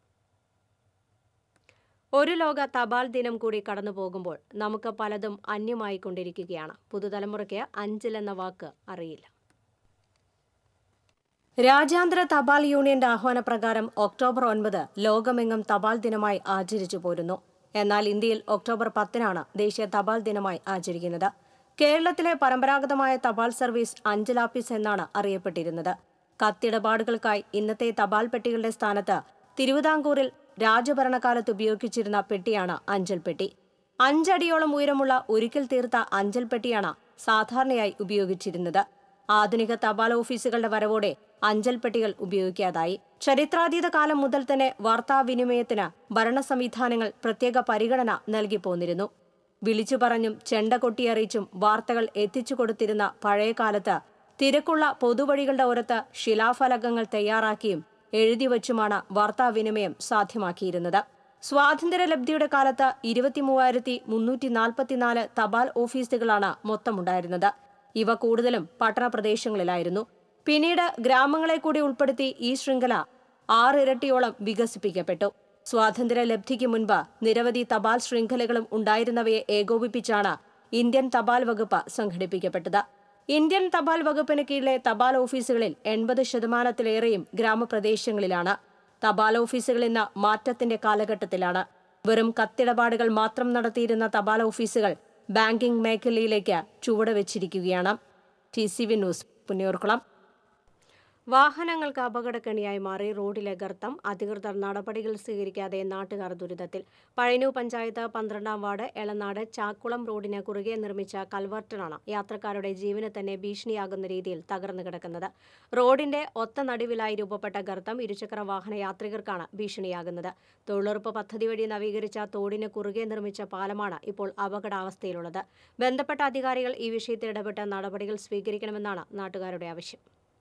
ഒരു ലോക തപാൽ ദിനം കൂടി കടന്നു പോകുമ്പോൾ നമുക്ക് പലതും അന്യമായി കൊണ്ടിരിക്കുകയാണ് പുതുതലമുറയ്ക്ക് അഞ്ചിലെന്ന വാക്ക് അറിയില്ല രാജ്യാന്തര തപാൽ യൂണിയന്റെ ആഹ്വാനപ്രകാരം ഒക്ടോബർ ഒൻപത് ലോകമെങ്ങും തപാൽ ദിനമായി ആചരിച്ചു പോരുന്നു എന്നാൽ ഇന്ത്യയിൽ ഒക്ടോബർ പത്തിനാണ് ദേശീയ തപാൽ ദിനമായി ആചരിക്കുന്നത് കേരളത്തിലെ പരമ്പരാഗതമായ തപാൽ സർവീസ് അഞ്ചലാപ്പീസ് എന്നാണ് അറിയപ്പെട്ടിരുന്നത് കത്തിടപാടുകൾക്കായി ഇന്നത്തെ തപാൽ പെട്ടികളുടെ സ്ഥാനത്ത് തിരുവിതാംകൂറിൽ രാജഭരണകാലത്ത് ഉപയോഗിച്ചിരുന്ന പെട്ടിയാണ് അഞ്ചൽ പെട്ടി അഞ്ചടിയോളം ഉയരമുള്ള ഉരുക്കിൽ തീർത്ത അഞ്ചൽ പെട്ടിയാണ് സാധാരണയായി ഉപയോഗിച്ചിരുന്നത് ആധുനിക തപാൽ ഓഫീസുകളുടെ വരവോടെ അഞ്ചൽ പെട്ടികൾ ഉപയോഗിക്കാതായി ചരിത്രാതീത കാലം മുതൽ തന്നെ വാർത്താവിനിമയത്തിന് ഭരണ സംവിധാനങ്ങൾ പ്രത്യേക പരിഗണന നൽകി പോന്നിരുന്നു വിളിച്ചു പറഞ്ഞും ചെണ്ട കൊട്ടിയറിയിച്ചും വാർത്തകൾ എത്തിച്ചു കൊടുത്തിരുന്ന പഴയ കാലത്ത് തിരക്കുള്ള പൊതുവഴികളുടെ ഓരത്ത് ശിലാഫലകങ്ങൾ തയ്യാറാക്കിയും എഴുതിവച്ചുമാണ് വാർത്താവിനിമയം സാധ്യമാക്കിയിരുന്നത് സ്വാതന്ത്ര്യലബ്ധിയുടെ കാലത്ത് ഇരുപത്തിമൂവായിരത്തി മുന്നൂറ്റി നാൽപ്പത്തിനാല് തപാൽ ഓഫീസുകളാണ് മൊത്തമുണ്ടായിരുന്നത് ഇവ കൂടുതലും പട്ടണപ്രദേശങ്ങളിലായിരുന്നു പിന്നീട് ഗ്രാമങ്ങളെ കൂടി ഉൾപ്പെടുത്തി ഈ ശൃംഖല ആറിരട്ടിയോളം വികസിപ്പിക്കപ്പെട്ടു സ്വാതന്ത്ര്യ ലബ്ധിക്ക് മുൻപ് നിരവധി തപാൽ ശൃംഖലകളും ഉണ്ടായിരുന്നവയെ ഏകോപിപ്പിച്ചാണ് ഇന്ത്യൻ തപാൽ വകുപ്പ് സംഘടിപ്പിക്കപ്പെട്ടത് ഇന്ത്യൻ തപാൽ വകുപ്പിന് കീഴിലെ തപാൽ ഓഫീസുകളിൽ എൺപത് ശതമാനത്തിലേറെയും ഗ്രാമപ്രദേശങ്ങളിലാണ് തപാൽ ഓഫീസുകൾ ഇന്ന് മാറ്റത്തിന്റെ കാലഘട്ടത്തിലാണ് വെറും കത്തിടപാടുകൾ മാത്രം നടത്തിയിരുന്ന തപാൽ ഓഫീസുകൾ ബാങ്കിംഗ് മേഖലയിലേക്ക് ചുവടുവെച്ചിരിക്കുകയാണ് T C V news Punnayurkulam വാഹനങ്ങൾക്ക് അപകടക്കെണിയായി മാറി റോഡിലെ ഗർത്തം അധികൃതർ നടപടികൾ സ്വീകരിക്കാതെ നാട്ടുകാർ ദുരിതത്തിൽ പഴയന്നൂർ പഞ്ചായത്ത് പന്ത്രണ്ടാം വാർഡ് എളനാട് ചാക്കുളം റോഡിന് കുറുകെ നിർമ്മിച്ച കൽവർട്ടനാണ് യാത്രക്കാരുടെ ജീവന് തന്നെ ഭീഷണിയാകുന്ന രീതിയിൽ തകർന്നു കിടക്കുന്നത് റോഡിന്റെ ഒത്ത നടുവിലായി രൂപപ്പെട്ട ഗർത്തം ഇരുചക്ര വാഹന യാത്രികർക്കാണ് ഭീഷണിയാകുന്നത് തൊഴിലുറപ്പ് പദ്ധതി വഴി നവീകരിച്ച തോടിന് കുറുകെ നിർമ്മിച്ച പാലമാണ് ഇപ്പോൾ അപകടാവസ്ഥയിലുള്ളത് ബന്ധപ്പെട്ട അധികാരികൾ ഈ വിഷയത്തിൽ ഇടപെട്ട് നടപടികൾ സ്വീകരിക്കണമെന്നാണ് നാട്ടുകാരുടെ ആവശ്യം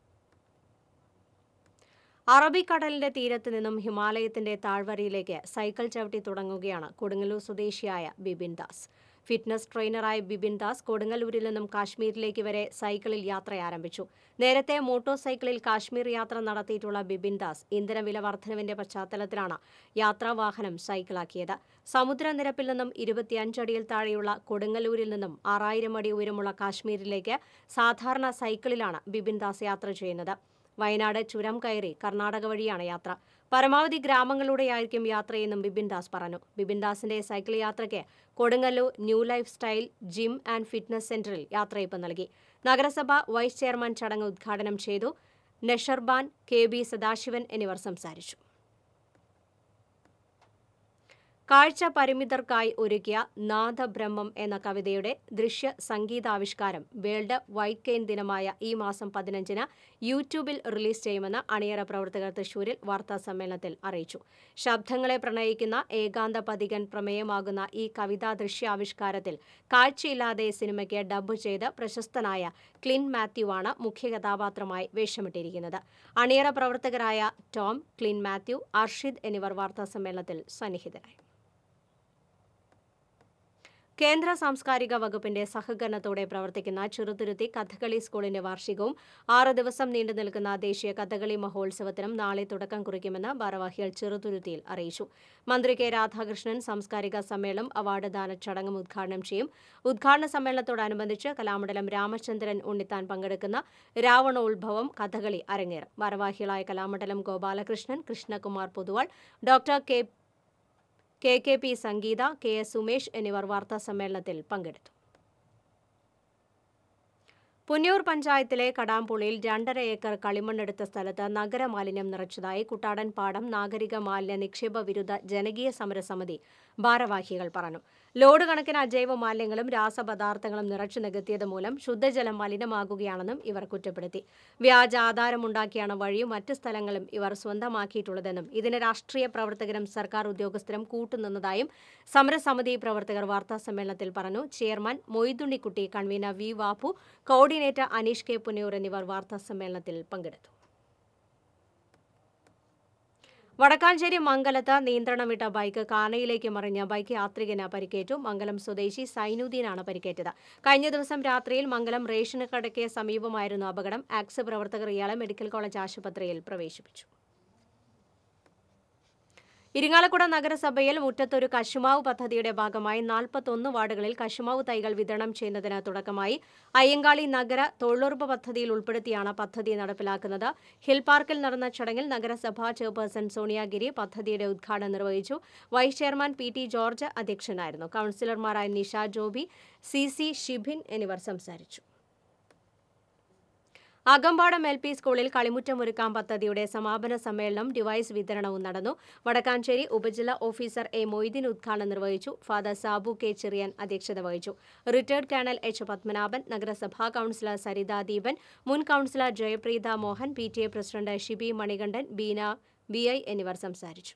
അറബിക്കടലിന്റെ തീരത്ത് നിന്നും ഹിമാലയത്തിന്റെ താഴ്വരയിലേക്ക് സൈക്കിൾ ചവിട്ടി തുടങ്ങുകയാണ് കൊടുങ്ങല്ലൂർ സ്വദേശിയായ ബിപിൻ ദാസ് ഫിറ്റ്നസ് ട്രെയിനറായ ബിപിൻ ദാസ് കൊടുങ്ങല്ലൂരിൽ നിന്നും കാശ്മീരിലേക്ക് വരെ സൈക്കിളിൽ യാത്ര ആരംഭിച്ചു നേരത്തെ മോട്ടോർ സൈക്കിളിൽ കാശ്മീർ യാത്ര നടത്തിയിട്ടുള്ള ബിപിൻ ദാസ് ഇന്ധനവില വർധനവിന്റെ പശ്ചാത്തലത്തിലാണ് യാത്രാവാഹനം സൈക്കിളാക്കിയത് സമുദ്രനിരപ്പിൽ നിന്നും ഇരുപത്തിയഞ്ചടിയിൽ താഴെയുള്ള കൊടുങ്ങല്ലൂരിൽ നിന്നും ആറായിരം അടി ഉയരമുള്ള കാശ്മീരിലേക്ക് സാധാരണ സൈക്കിളിലാണ് ബിപിൻ ദാസ് യാത്ര ചെയ്യുന്നത് വയനാട് ചുരം കയറി കർണാടക വഴിയാണ് യാത്ര പരമാവധി ഗ്രാമങ്ങളിലൂടെയായിരിക്കും യാത്രയെന്നും ബിപിൻ ദാസ് പറഞ്ഞു ബിപിൻ ദാസിന്റെ സൈക്കിൾ യാത്രയ്ക്ക് Kodungallur new life style gym and fitness സെന്ററിൽ യാത്രയപ്പ് നൽകി നഗരസഭ വൈസ് ചെയർമാൻ ചടങ്ങ് ഉദ്ഘാടനം ചെയ്തു നഷർബാൻ കെ ബി സദാശിവൻ എന്നിവർ സംസാരിച്ചു കാഴ്ച പരിമിതർക്കായി ഒരുക്കിയ നാദബ്രഹ്മം എന്ന കവിതയുടെ ദൃശ്യ സംഗീതാവിഷ്കാരം വേൾഡ് വൈറ്റ് കെയിൻ ദിനമായ ഈ മാസം പതിനഞ്ചിന് യൂട്യൂബിൽ റിലീസ് ചെയ്യുമെന്ന് അണിയറ പ്രവർത്തകർ തൃശൂരിൽ വാർത്താ സമ്മേളനത്തിൽ അറിയിച്ചു ശബ്ദങ്ങളെ പ്രണയിക്കുന്ന ഏകാന്ത പതികൻ പ്രമേയമാകുന്ന ഈ കവിതാ ദൃശ്യാവിഷ്കാരത്തിൽ കാഴ്ചയില്ലാതെ സിനിമയ്ക്ക് ഡബ്ബ് ചെയ്ത് പ്രശസ്തനായ ക്ലിൻ മാത്യു ആണ് മുഖ്യ കഥാപാത്രമായി വേഷമിട്ടിരിക്കുന്നത് അണിയറ പ്രവർത്തകരായ ടോം ക്ലിൻ മാത്യു അർഷിദ് എന്നിവർ വാർത്താ സമ്മേളനത്തിൽ സന്നിഹിതരായി കേന്ദ്ര സാംസ്കാരിക വകുപ്പിന്റെ സഹകരണത്തോടെ പ്രവർത്തിക്കുന്ന ചെറുതുരുത്തി കഥകളി സ്കൂളിന്റെ വാർഷികവും ആറ് ദിവസം നീണ്ടു നിൽക്കുന്ന ദേശീയ കഥകളി മഹോത്സവത്തിനും നാളെ തുടക്കം കുറിക്കുമെന്ന് ഭാരവാഹികൾ ചെറുതുരുത്തിയിൽ അറിയിച്ചു മന്ത്രി കെ രാധാകൃഷ്ണൻ സാംസ്കാരിക സമ്മേളനം അവാർഡ് ദാന ചടങ്ങും ഉദ്ഘാടനം ചെയ്യും ഉദ്ഘാടന സമ്മേളനത്തോടനുബന്ധിച്ച് കലാമണ്ഡലം രാമചന്ദ്രൻ ഉണ്ണിത്താൻ പങ്കെടുക്കുന്ന രാവണോത്ഭവം കഥകളി അരങ്ങേറും ഭാരവാഹികളായ Kalamandalam Gopalakrishnan Krishnakumar Poduval doctor K K K P Sangeetha K S Sumesh എന്നിവർ വാർത്താ സമ്മേളനത്തിൽ പങ്കെടുത്തു പുന്നൂർ പഞ്ചായത്തിലെ കടാമ്പുളിയിൽ രണ്ടര ഏക്കർ കളിമണ്ണെടുത്ത സ്ഥലത്ത് നഗരമാലിന്യം നിറച്ചതായി കുട്ടാടൻ പാടം നാഗരിക മാലിന്യ നിക്ഷേപ വിരുദ്ധ ജനകീയ സമരസമിതി ഭാരവാഹികൾ പറഞ്ഞു ലോഡ് കണക്കിന് അജൈവ മാലിന്യങ്ങളും രാസപദാർത്ഥങ്ങളും നിറച്ചു നികത്തിയത് മൂലം ശുദ്ധജലം മലിനമാകുകയാണെന്നും ഇവർ കുറ്റപ്പെടുത്തി വ്യാജ ആധാരമുണ്ടാക്കിയാണ് വഴിയും മറ്റ് സ്ഥലങ്ങളും ഇവർ സ്വന്തമാക്കിയിട്ടുള്ളതെന്നും ഇതിന് രാഷ്ട്രീയ പ്രവർത്തകരും സർക്കാർ ഉദ്യോഗസ്ഥരും കൂട്ടുനിന്നതായും സമരസമിതി പ്രവർത്തകർ വാർത്താസമ്മേളനത്തിൽ പറഞ്ഞു chairman Moythunnikutty convener V Vappu coordinator Aneesh K Punnayur എന്നിവർ വാർത്താസമ്മേളനത്തിൽ പങ്കെടുത്തു വടക്കാഞ്ചേരി മംഗലത്ത് നിയന്ത്രണം വിട്ട ബൈക്ക് കാനയിലേക്ക് മറിഞ്ഞ ബൈക്ക് യാത്രികന് പരിക്കേറ്റു മംഗലം സ്വദേശി സൈനുദ്ദീനാണ് പരിക്കേറ്റത് കഴിഞ്ഞ ദിവസം രാത്രിയിൽ മംഗലം റേഷൻ കടയ്ക്ക് സമീപമായിരുന്നു അപകടം ആക്സ് പ്രവർത്തകർ ഇയാളെ മെഡിക്കൽ കോളേജ് ആശുപത്രിയിൽ പ്രവേശിപ്പിച്ചു ഇരിങ്ങാലക്കുട നഗരസഭയിൽ മുറ്റത്തൊരു കശുമാവ് പദ്ധതിയുടെ ഭാഗമായി നാൽപ്പത്തൊന്ന് വാർഡുകളിൽ കശുമാവ് തൈകൾ വിതരണം ചെയ്യുന്നതിന് തുടക്കമായി അയ്യങ്കാളി നഗര തൊഴിലുറപ്പ് പദ്ധതിയിൽ ഉൾപ്പെടുത്തിയാണ് പദ്ധതി നടപ്പിലാക്കുന്നത് ഹിൽ പാർക്കിൽ നടന്ന ചടങ്ങിൽ നഗരസഭാ ചെയർപേഴ്സൺ സോണിയാഗിരി പദ്ധതിയുടെ ഉദ്ഘാടനം നിർവഹിച്ചു vice chairman P T George അധ്യക്ഷനായിരുന്നു കൌൺസിലർമാരായ നിഷ ജോബി സി സി ഷിബിൻ എന്നിവർ സംസാരിച്ചു അകമ്പാടം എൽ പി സ്കൂളിൽ കളിമുറ്റമൊരുക്കാം പദ്ധതിയുടെ സമാപന സമ്മേളനം ഡിവൈസ് വിതരണവും നടന്നു വടക്കാഞ്ചേരി ഉപജില്ലാ ഓഫീസർ എ മൊയ്തീൻ ഉദ്ഘാടനം നിർവഹിച്ചു ഫാദർ സാബു കെ ചെറിയാൻ അധ്യക്ഷത വഹിച്ചു റിട്ടയർഡ് കേണൽ എച്ച് പത്മനാഭൻ നഗരസഭാ കൌൺസിലർ സരിത ദീപൻ മുൻ councillor Jayapreetha Mohan P T A president Shibi Manikandan Beena B I എന്നിവർ സംസാരിച്ചു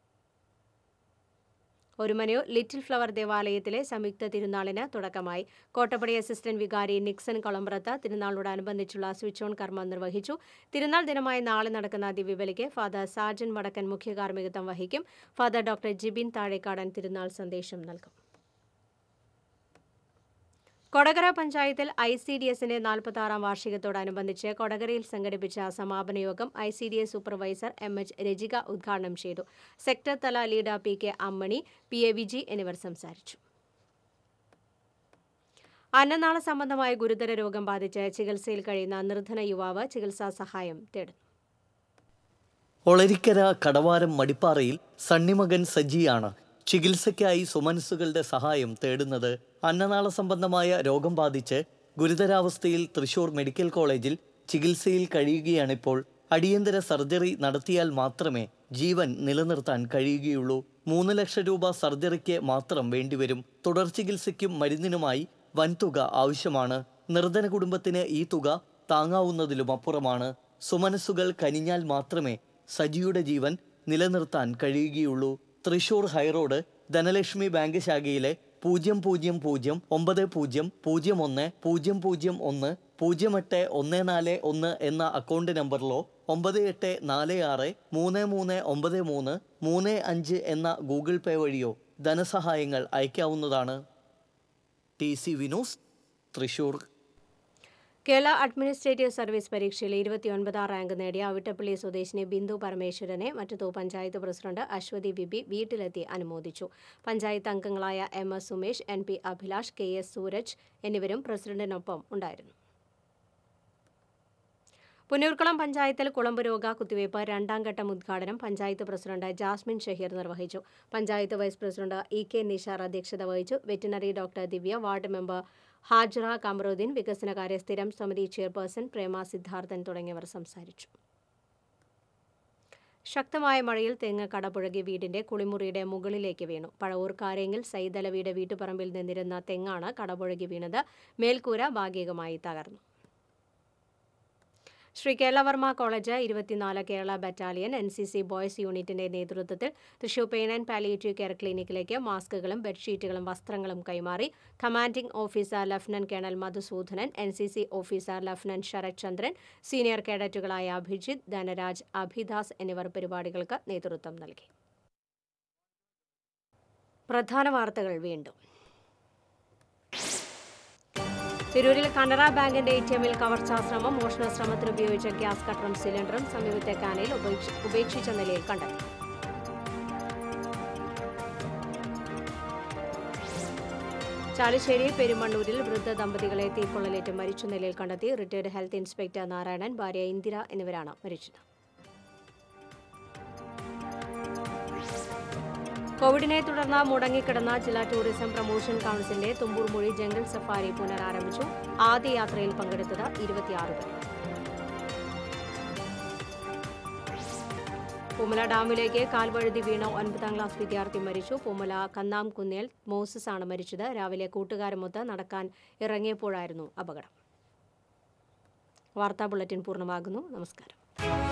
ഒരുമനയൂർ ലിറ്റിൽ ഫ്ലവർ ദേവാലയത്തിലെ സംയുക്ത തിരുനാളിന് തുടക്കമായി കോട്ടപ്പടി അസിസ്റ്റന്റ് വികാരി നിക്സൺ കൊളമ്പ്രത്ത് തിരുനാളോടനുബന്ധിച്ചുള്ള സ്വിച്ച് ഓൺ കർമ്മം നിർവഹിച്ചു തിരുനാൾ ദിനമായ നാളെ നടക്കുന്ന ദിവ്യബലിക്ക് ഫാദർ സാജൻ വടക്കൻ മുഖ്യ കാർമ്മികത്വം വഹിക്കും ഫാദർ ഡോക്ടർ ജിബിൻ താഴേക്കാടൻ തിരുനാൾ സന്ദേശം നൽകും കൊടകര പഞ്ചായത്തിൽ ഐ സി ഡി എസിന്റെ നാൽപ്പത്തി ആറാം വാർഷികത്തോടനുബന്ധിച്ച് കൊടകരയിൽ സംഘടിപ്പിച്ച സമാപന യോഗം I C D S supervisor M H Rajika ഉദ്ഘാടനം ചെയ്തു സെക്ടർ തല leader P K Ammini P A Viji എന്നിവർ സംസാരിച്ചു അന്നനാള സംബന്ധമായ ഗുരുതര രോഗം ബാധിച്ച് ചികിത്സയിൽ കഴിയുന്ന നിർധന യുവാവ് ചികിത്സാ സഹായം തേടുന്നു ഒളരിക്കര കടവാരം മടിപ്പാറയിൽ സണ്ണിമകൻ സജിയാണ് ചികിത്സയ്ക്കായി സുമനസ്സുകളുടെ സഹായം തേടുന്നത് അന്നനാള സംബന്ധമായ രോഗം ബാധിച്ച് ഗുരുതരാവസ്ഥയിൽ തൃശൂർ മെഡിക്കൽ കോളേജിൽ ചികിത്സയിൽ കഴിയുകയാണിപ്പോൾ അടിയന്തര സർജറി നടത്തിയാൽ മാത്രമേ ജീവൻ നിലനിർത്താൻ കഴിയുകയുള്ളൂ മൂന്ന് ലക്ഷം രൂപ സർജറിക്ക് മാത്രം വേണ്ടിവരും തുടർ ചികിത്സയ്ക്കും മരുന്നിനുമായി വൻതുക ആവശ്യമാണ് നിർധന കുടുംബത്തിന് ഈ തുക താങ്ങാവുന്നതിലും അപ്പുറമാണ് സുമനസ്സുകൾ കനിഞ്ഞാൽ മാത്രമേ സജിയുടെ ജീവൻ നിലനിർത്താൻ കഴിയുകയുള്ളൂ തൃശൂർ ഹൈറോഡ് ധനലക്ഷ്മി ബാങ്ക് ശാഖയിലെ പൂജ്യം പൂജ്യം പൂജ്യം ഒമ്പത് പൂജ്യം പൂജ്യം ഒന്ന് പൂജ്യം പൂജ്യം ഒന്ന് പൂജ്യം എട്ട് ഒന്ന് നാല് ഒന്ന് എന്ന അക്കൗണ്ട് നമ്പറിലോ ഒമ്പത് എട്ട് നാല് ആറ് മൂന്ന് മൂന്ന് ഒമ്പത് മൂന്ന് മൂന്ന് അഞ്ച് എന്ന ഗൂഗിൾ പേ വഴിയോ ധനസഹായങ്ങൾ അയക്കാവുന്നതാണ് ടി സി വിനോസ് തൃശൂർ കേരള അഡ്മിനിസ്ട്രേറ്റീവ് സർവീസ് പരീക്ഷയിൽ ഇരുപത്തിയൊൻപതാം റാങ്ക് നേടിയ അവിട്ടപ്പള്ളി സ്വദേശിനി ബിന്ദു പരമേശ്വരനെ മറ്റത്തൂ പഞ്ചായത്ത് പ്രസിഡന്റ് അശ്വതി ബിബി വീട്ടിലെത്തി അനുമോദിച്ചു പഞ്ചായത്ത് അംഗങ്ങളായ M S Sumesh N P Abhilash K S Sooraj എന്നിവരും പ്രസിഡന്റിനൊപ്പം ഉണ്ടായിരുന്നു പുന്നൂർക്കുളം പഞ്ചായത്തിൽ കുളമ്പ് രോഗ കുത്തിവയ്പ് രണ്ടാം ഘട്ടം ഉദ്ഘാടനം പഞ്ചായത്ത് പ്രസിഡന്റ് ജാസ്മിൻ ഷഹീർ നിർവഹിച്ചു panchayat vice president E K Nishar അധ്യക്ഷത വഹിച്ചു veterinary doctor Divya ward member Hajara Kamaruddeen വികസനകാര്യ സ്ഥിരം സമിതി ചെയർപേഴ്സൺ പ്രേമ സിദ്ധാർത്ഥൻ തുടങ്ങിയവർ സംസാരിച്ചു ശക്തമായ മഴയിൽ തെങ്ങ് കടപുഴകി വീടിന്റെ കുളിമുറിയുടെ മുകളിലേക്ക് വീണു പഴവൂർ കാരെങ്കിൽ സൈതലവിയുടെ വീട്ടുപറമ്പിൽ നിന്നിരുന്ന തെങ്ങാണ് കടപുഴകി വീണത് മേൽക്കൂര ഭാഗികമായി തകർന്നു ശ്രീ കേരളവർമ്മ കോളേജ് ഇരുപത്തിനാല് Kerala battalion N C C boys യൂണിറ്റിന്റെ നേതൃത്വത്തിൽ Thrissur pain and palliative care ക്ലിനിക്കിലേക്ക് മാസ്കുകളും ബെഡ്ഷീറ്റുകളും വസ്ത്രങ്ങളും കൈമാറി commanding officer lieutenant colonel Madhusoodanan N C C officer lieutenant Sarath Chandran senior കേഡറ്റുകളായ അഭിജിത്ത് ധനരാജ് അഭിദാസ് എന്നിവർ പരിപാടികൾക്ക് നേതൃത്വം നൽകി പ്രധാന വാർത്തകൾ വീണ്ടും തിരൂരിൽ കനറ ബാങ്കിന്റെ എ ടി എമ്മിൽ കവർച്ചാ ശ്രമം മോഷണ ശ്രമത്തിന് ഉപയോഗിച്ച ഗ്യാസ് കട്ടറും സിലിണ്ടറും സമീപത്തെ കാനയിൽ ഉപേക്ഷ- ഉപേക്ഷിച്ച നിലയിൽ കണ്ടെത്തി ചാലിശ്ശേരി പെരുമണ്ണൂരിൽ വൃദ്ധ ദമ്പതികളെ തീപ്പൊള്ളലേറ്റ് മരിച്ച നിലയിൽ കണ്ടെത്തി റിട്ടയർഡ് ഹെൽത്ത് ഇൻസ്പെക്ടർ നാരായണൻ ഭാര്യ ഇന്ദിര എന്നിവരാണ് മരിച്ചത് കോവിഡിനെ തുടർന്ന് മുടങ്ങിക്കിടന്ന ജില്ലാ ടൂറിസം പ്രൊമോഷൻ കൗൺസിലിന്റെ തുമ്പൂർമൊഴി ജംഗിൾ സഫാരി പുനരാരംഭിച്ചു ആദ്യ യാത്രയിൽ പങ്കെടുത്തത് ഇരുപത്തിയാറ് പേർ പൂമല ഡാമിലേക്ക് കാൽവഴുതി വീണ ഒൻപതാം ക്ലാസ് വിദ്യാർത്ഥി മരിച്ചു പൂമല കന്നാം കുന്നേൽ മോസസ് ആണ് മരിച്ചത് രാവിലെ കൂട്ടുകാരുമൊത്ത് നടക്കാൻ ഇറങ്ങിയപ്പോഴായിരുന്നു അപകടം വാർത്താ ബുള്ളറ്റിൻ പൂർണ്ണമാകുന്നു നമസ്കാരം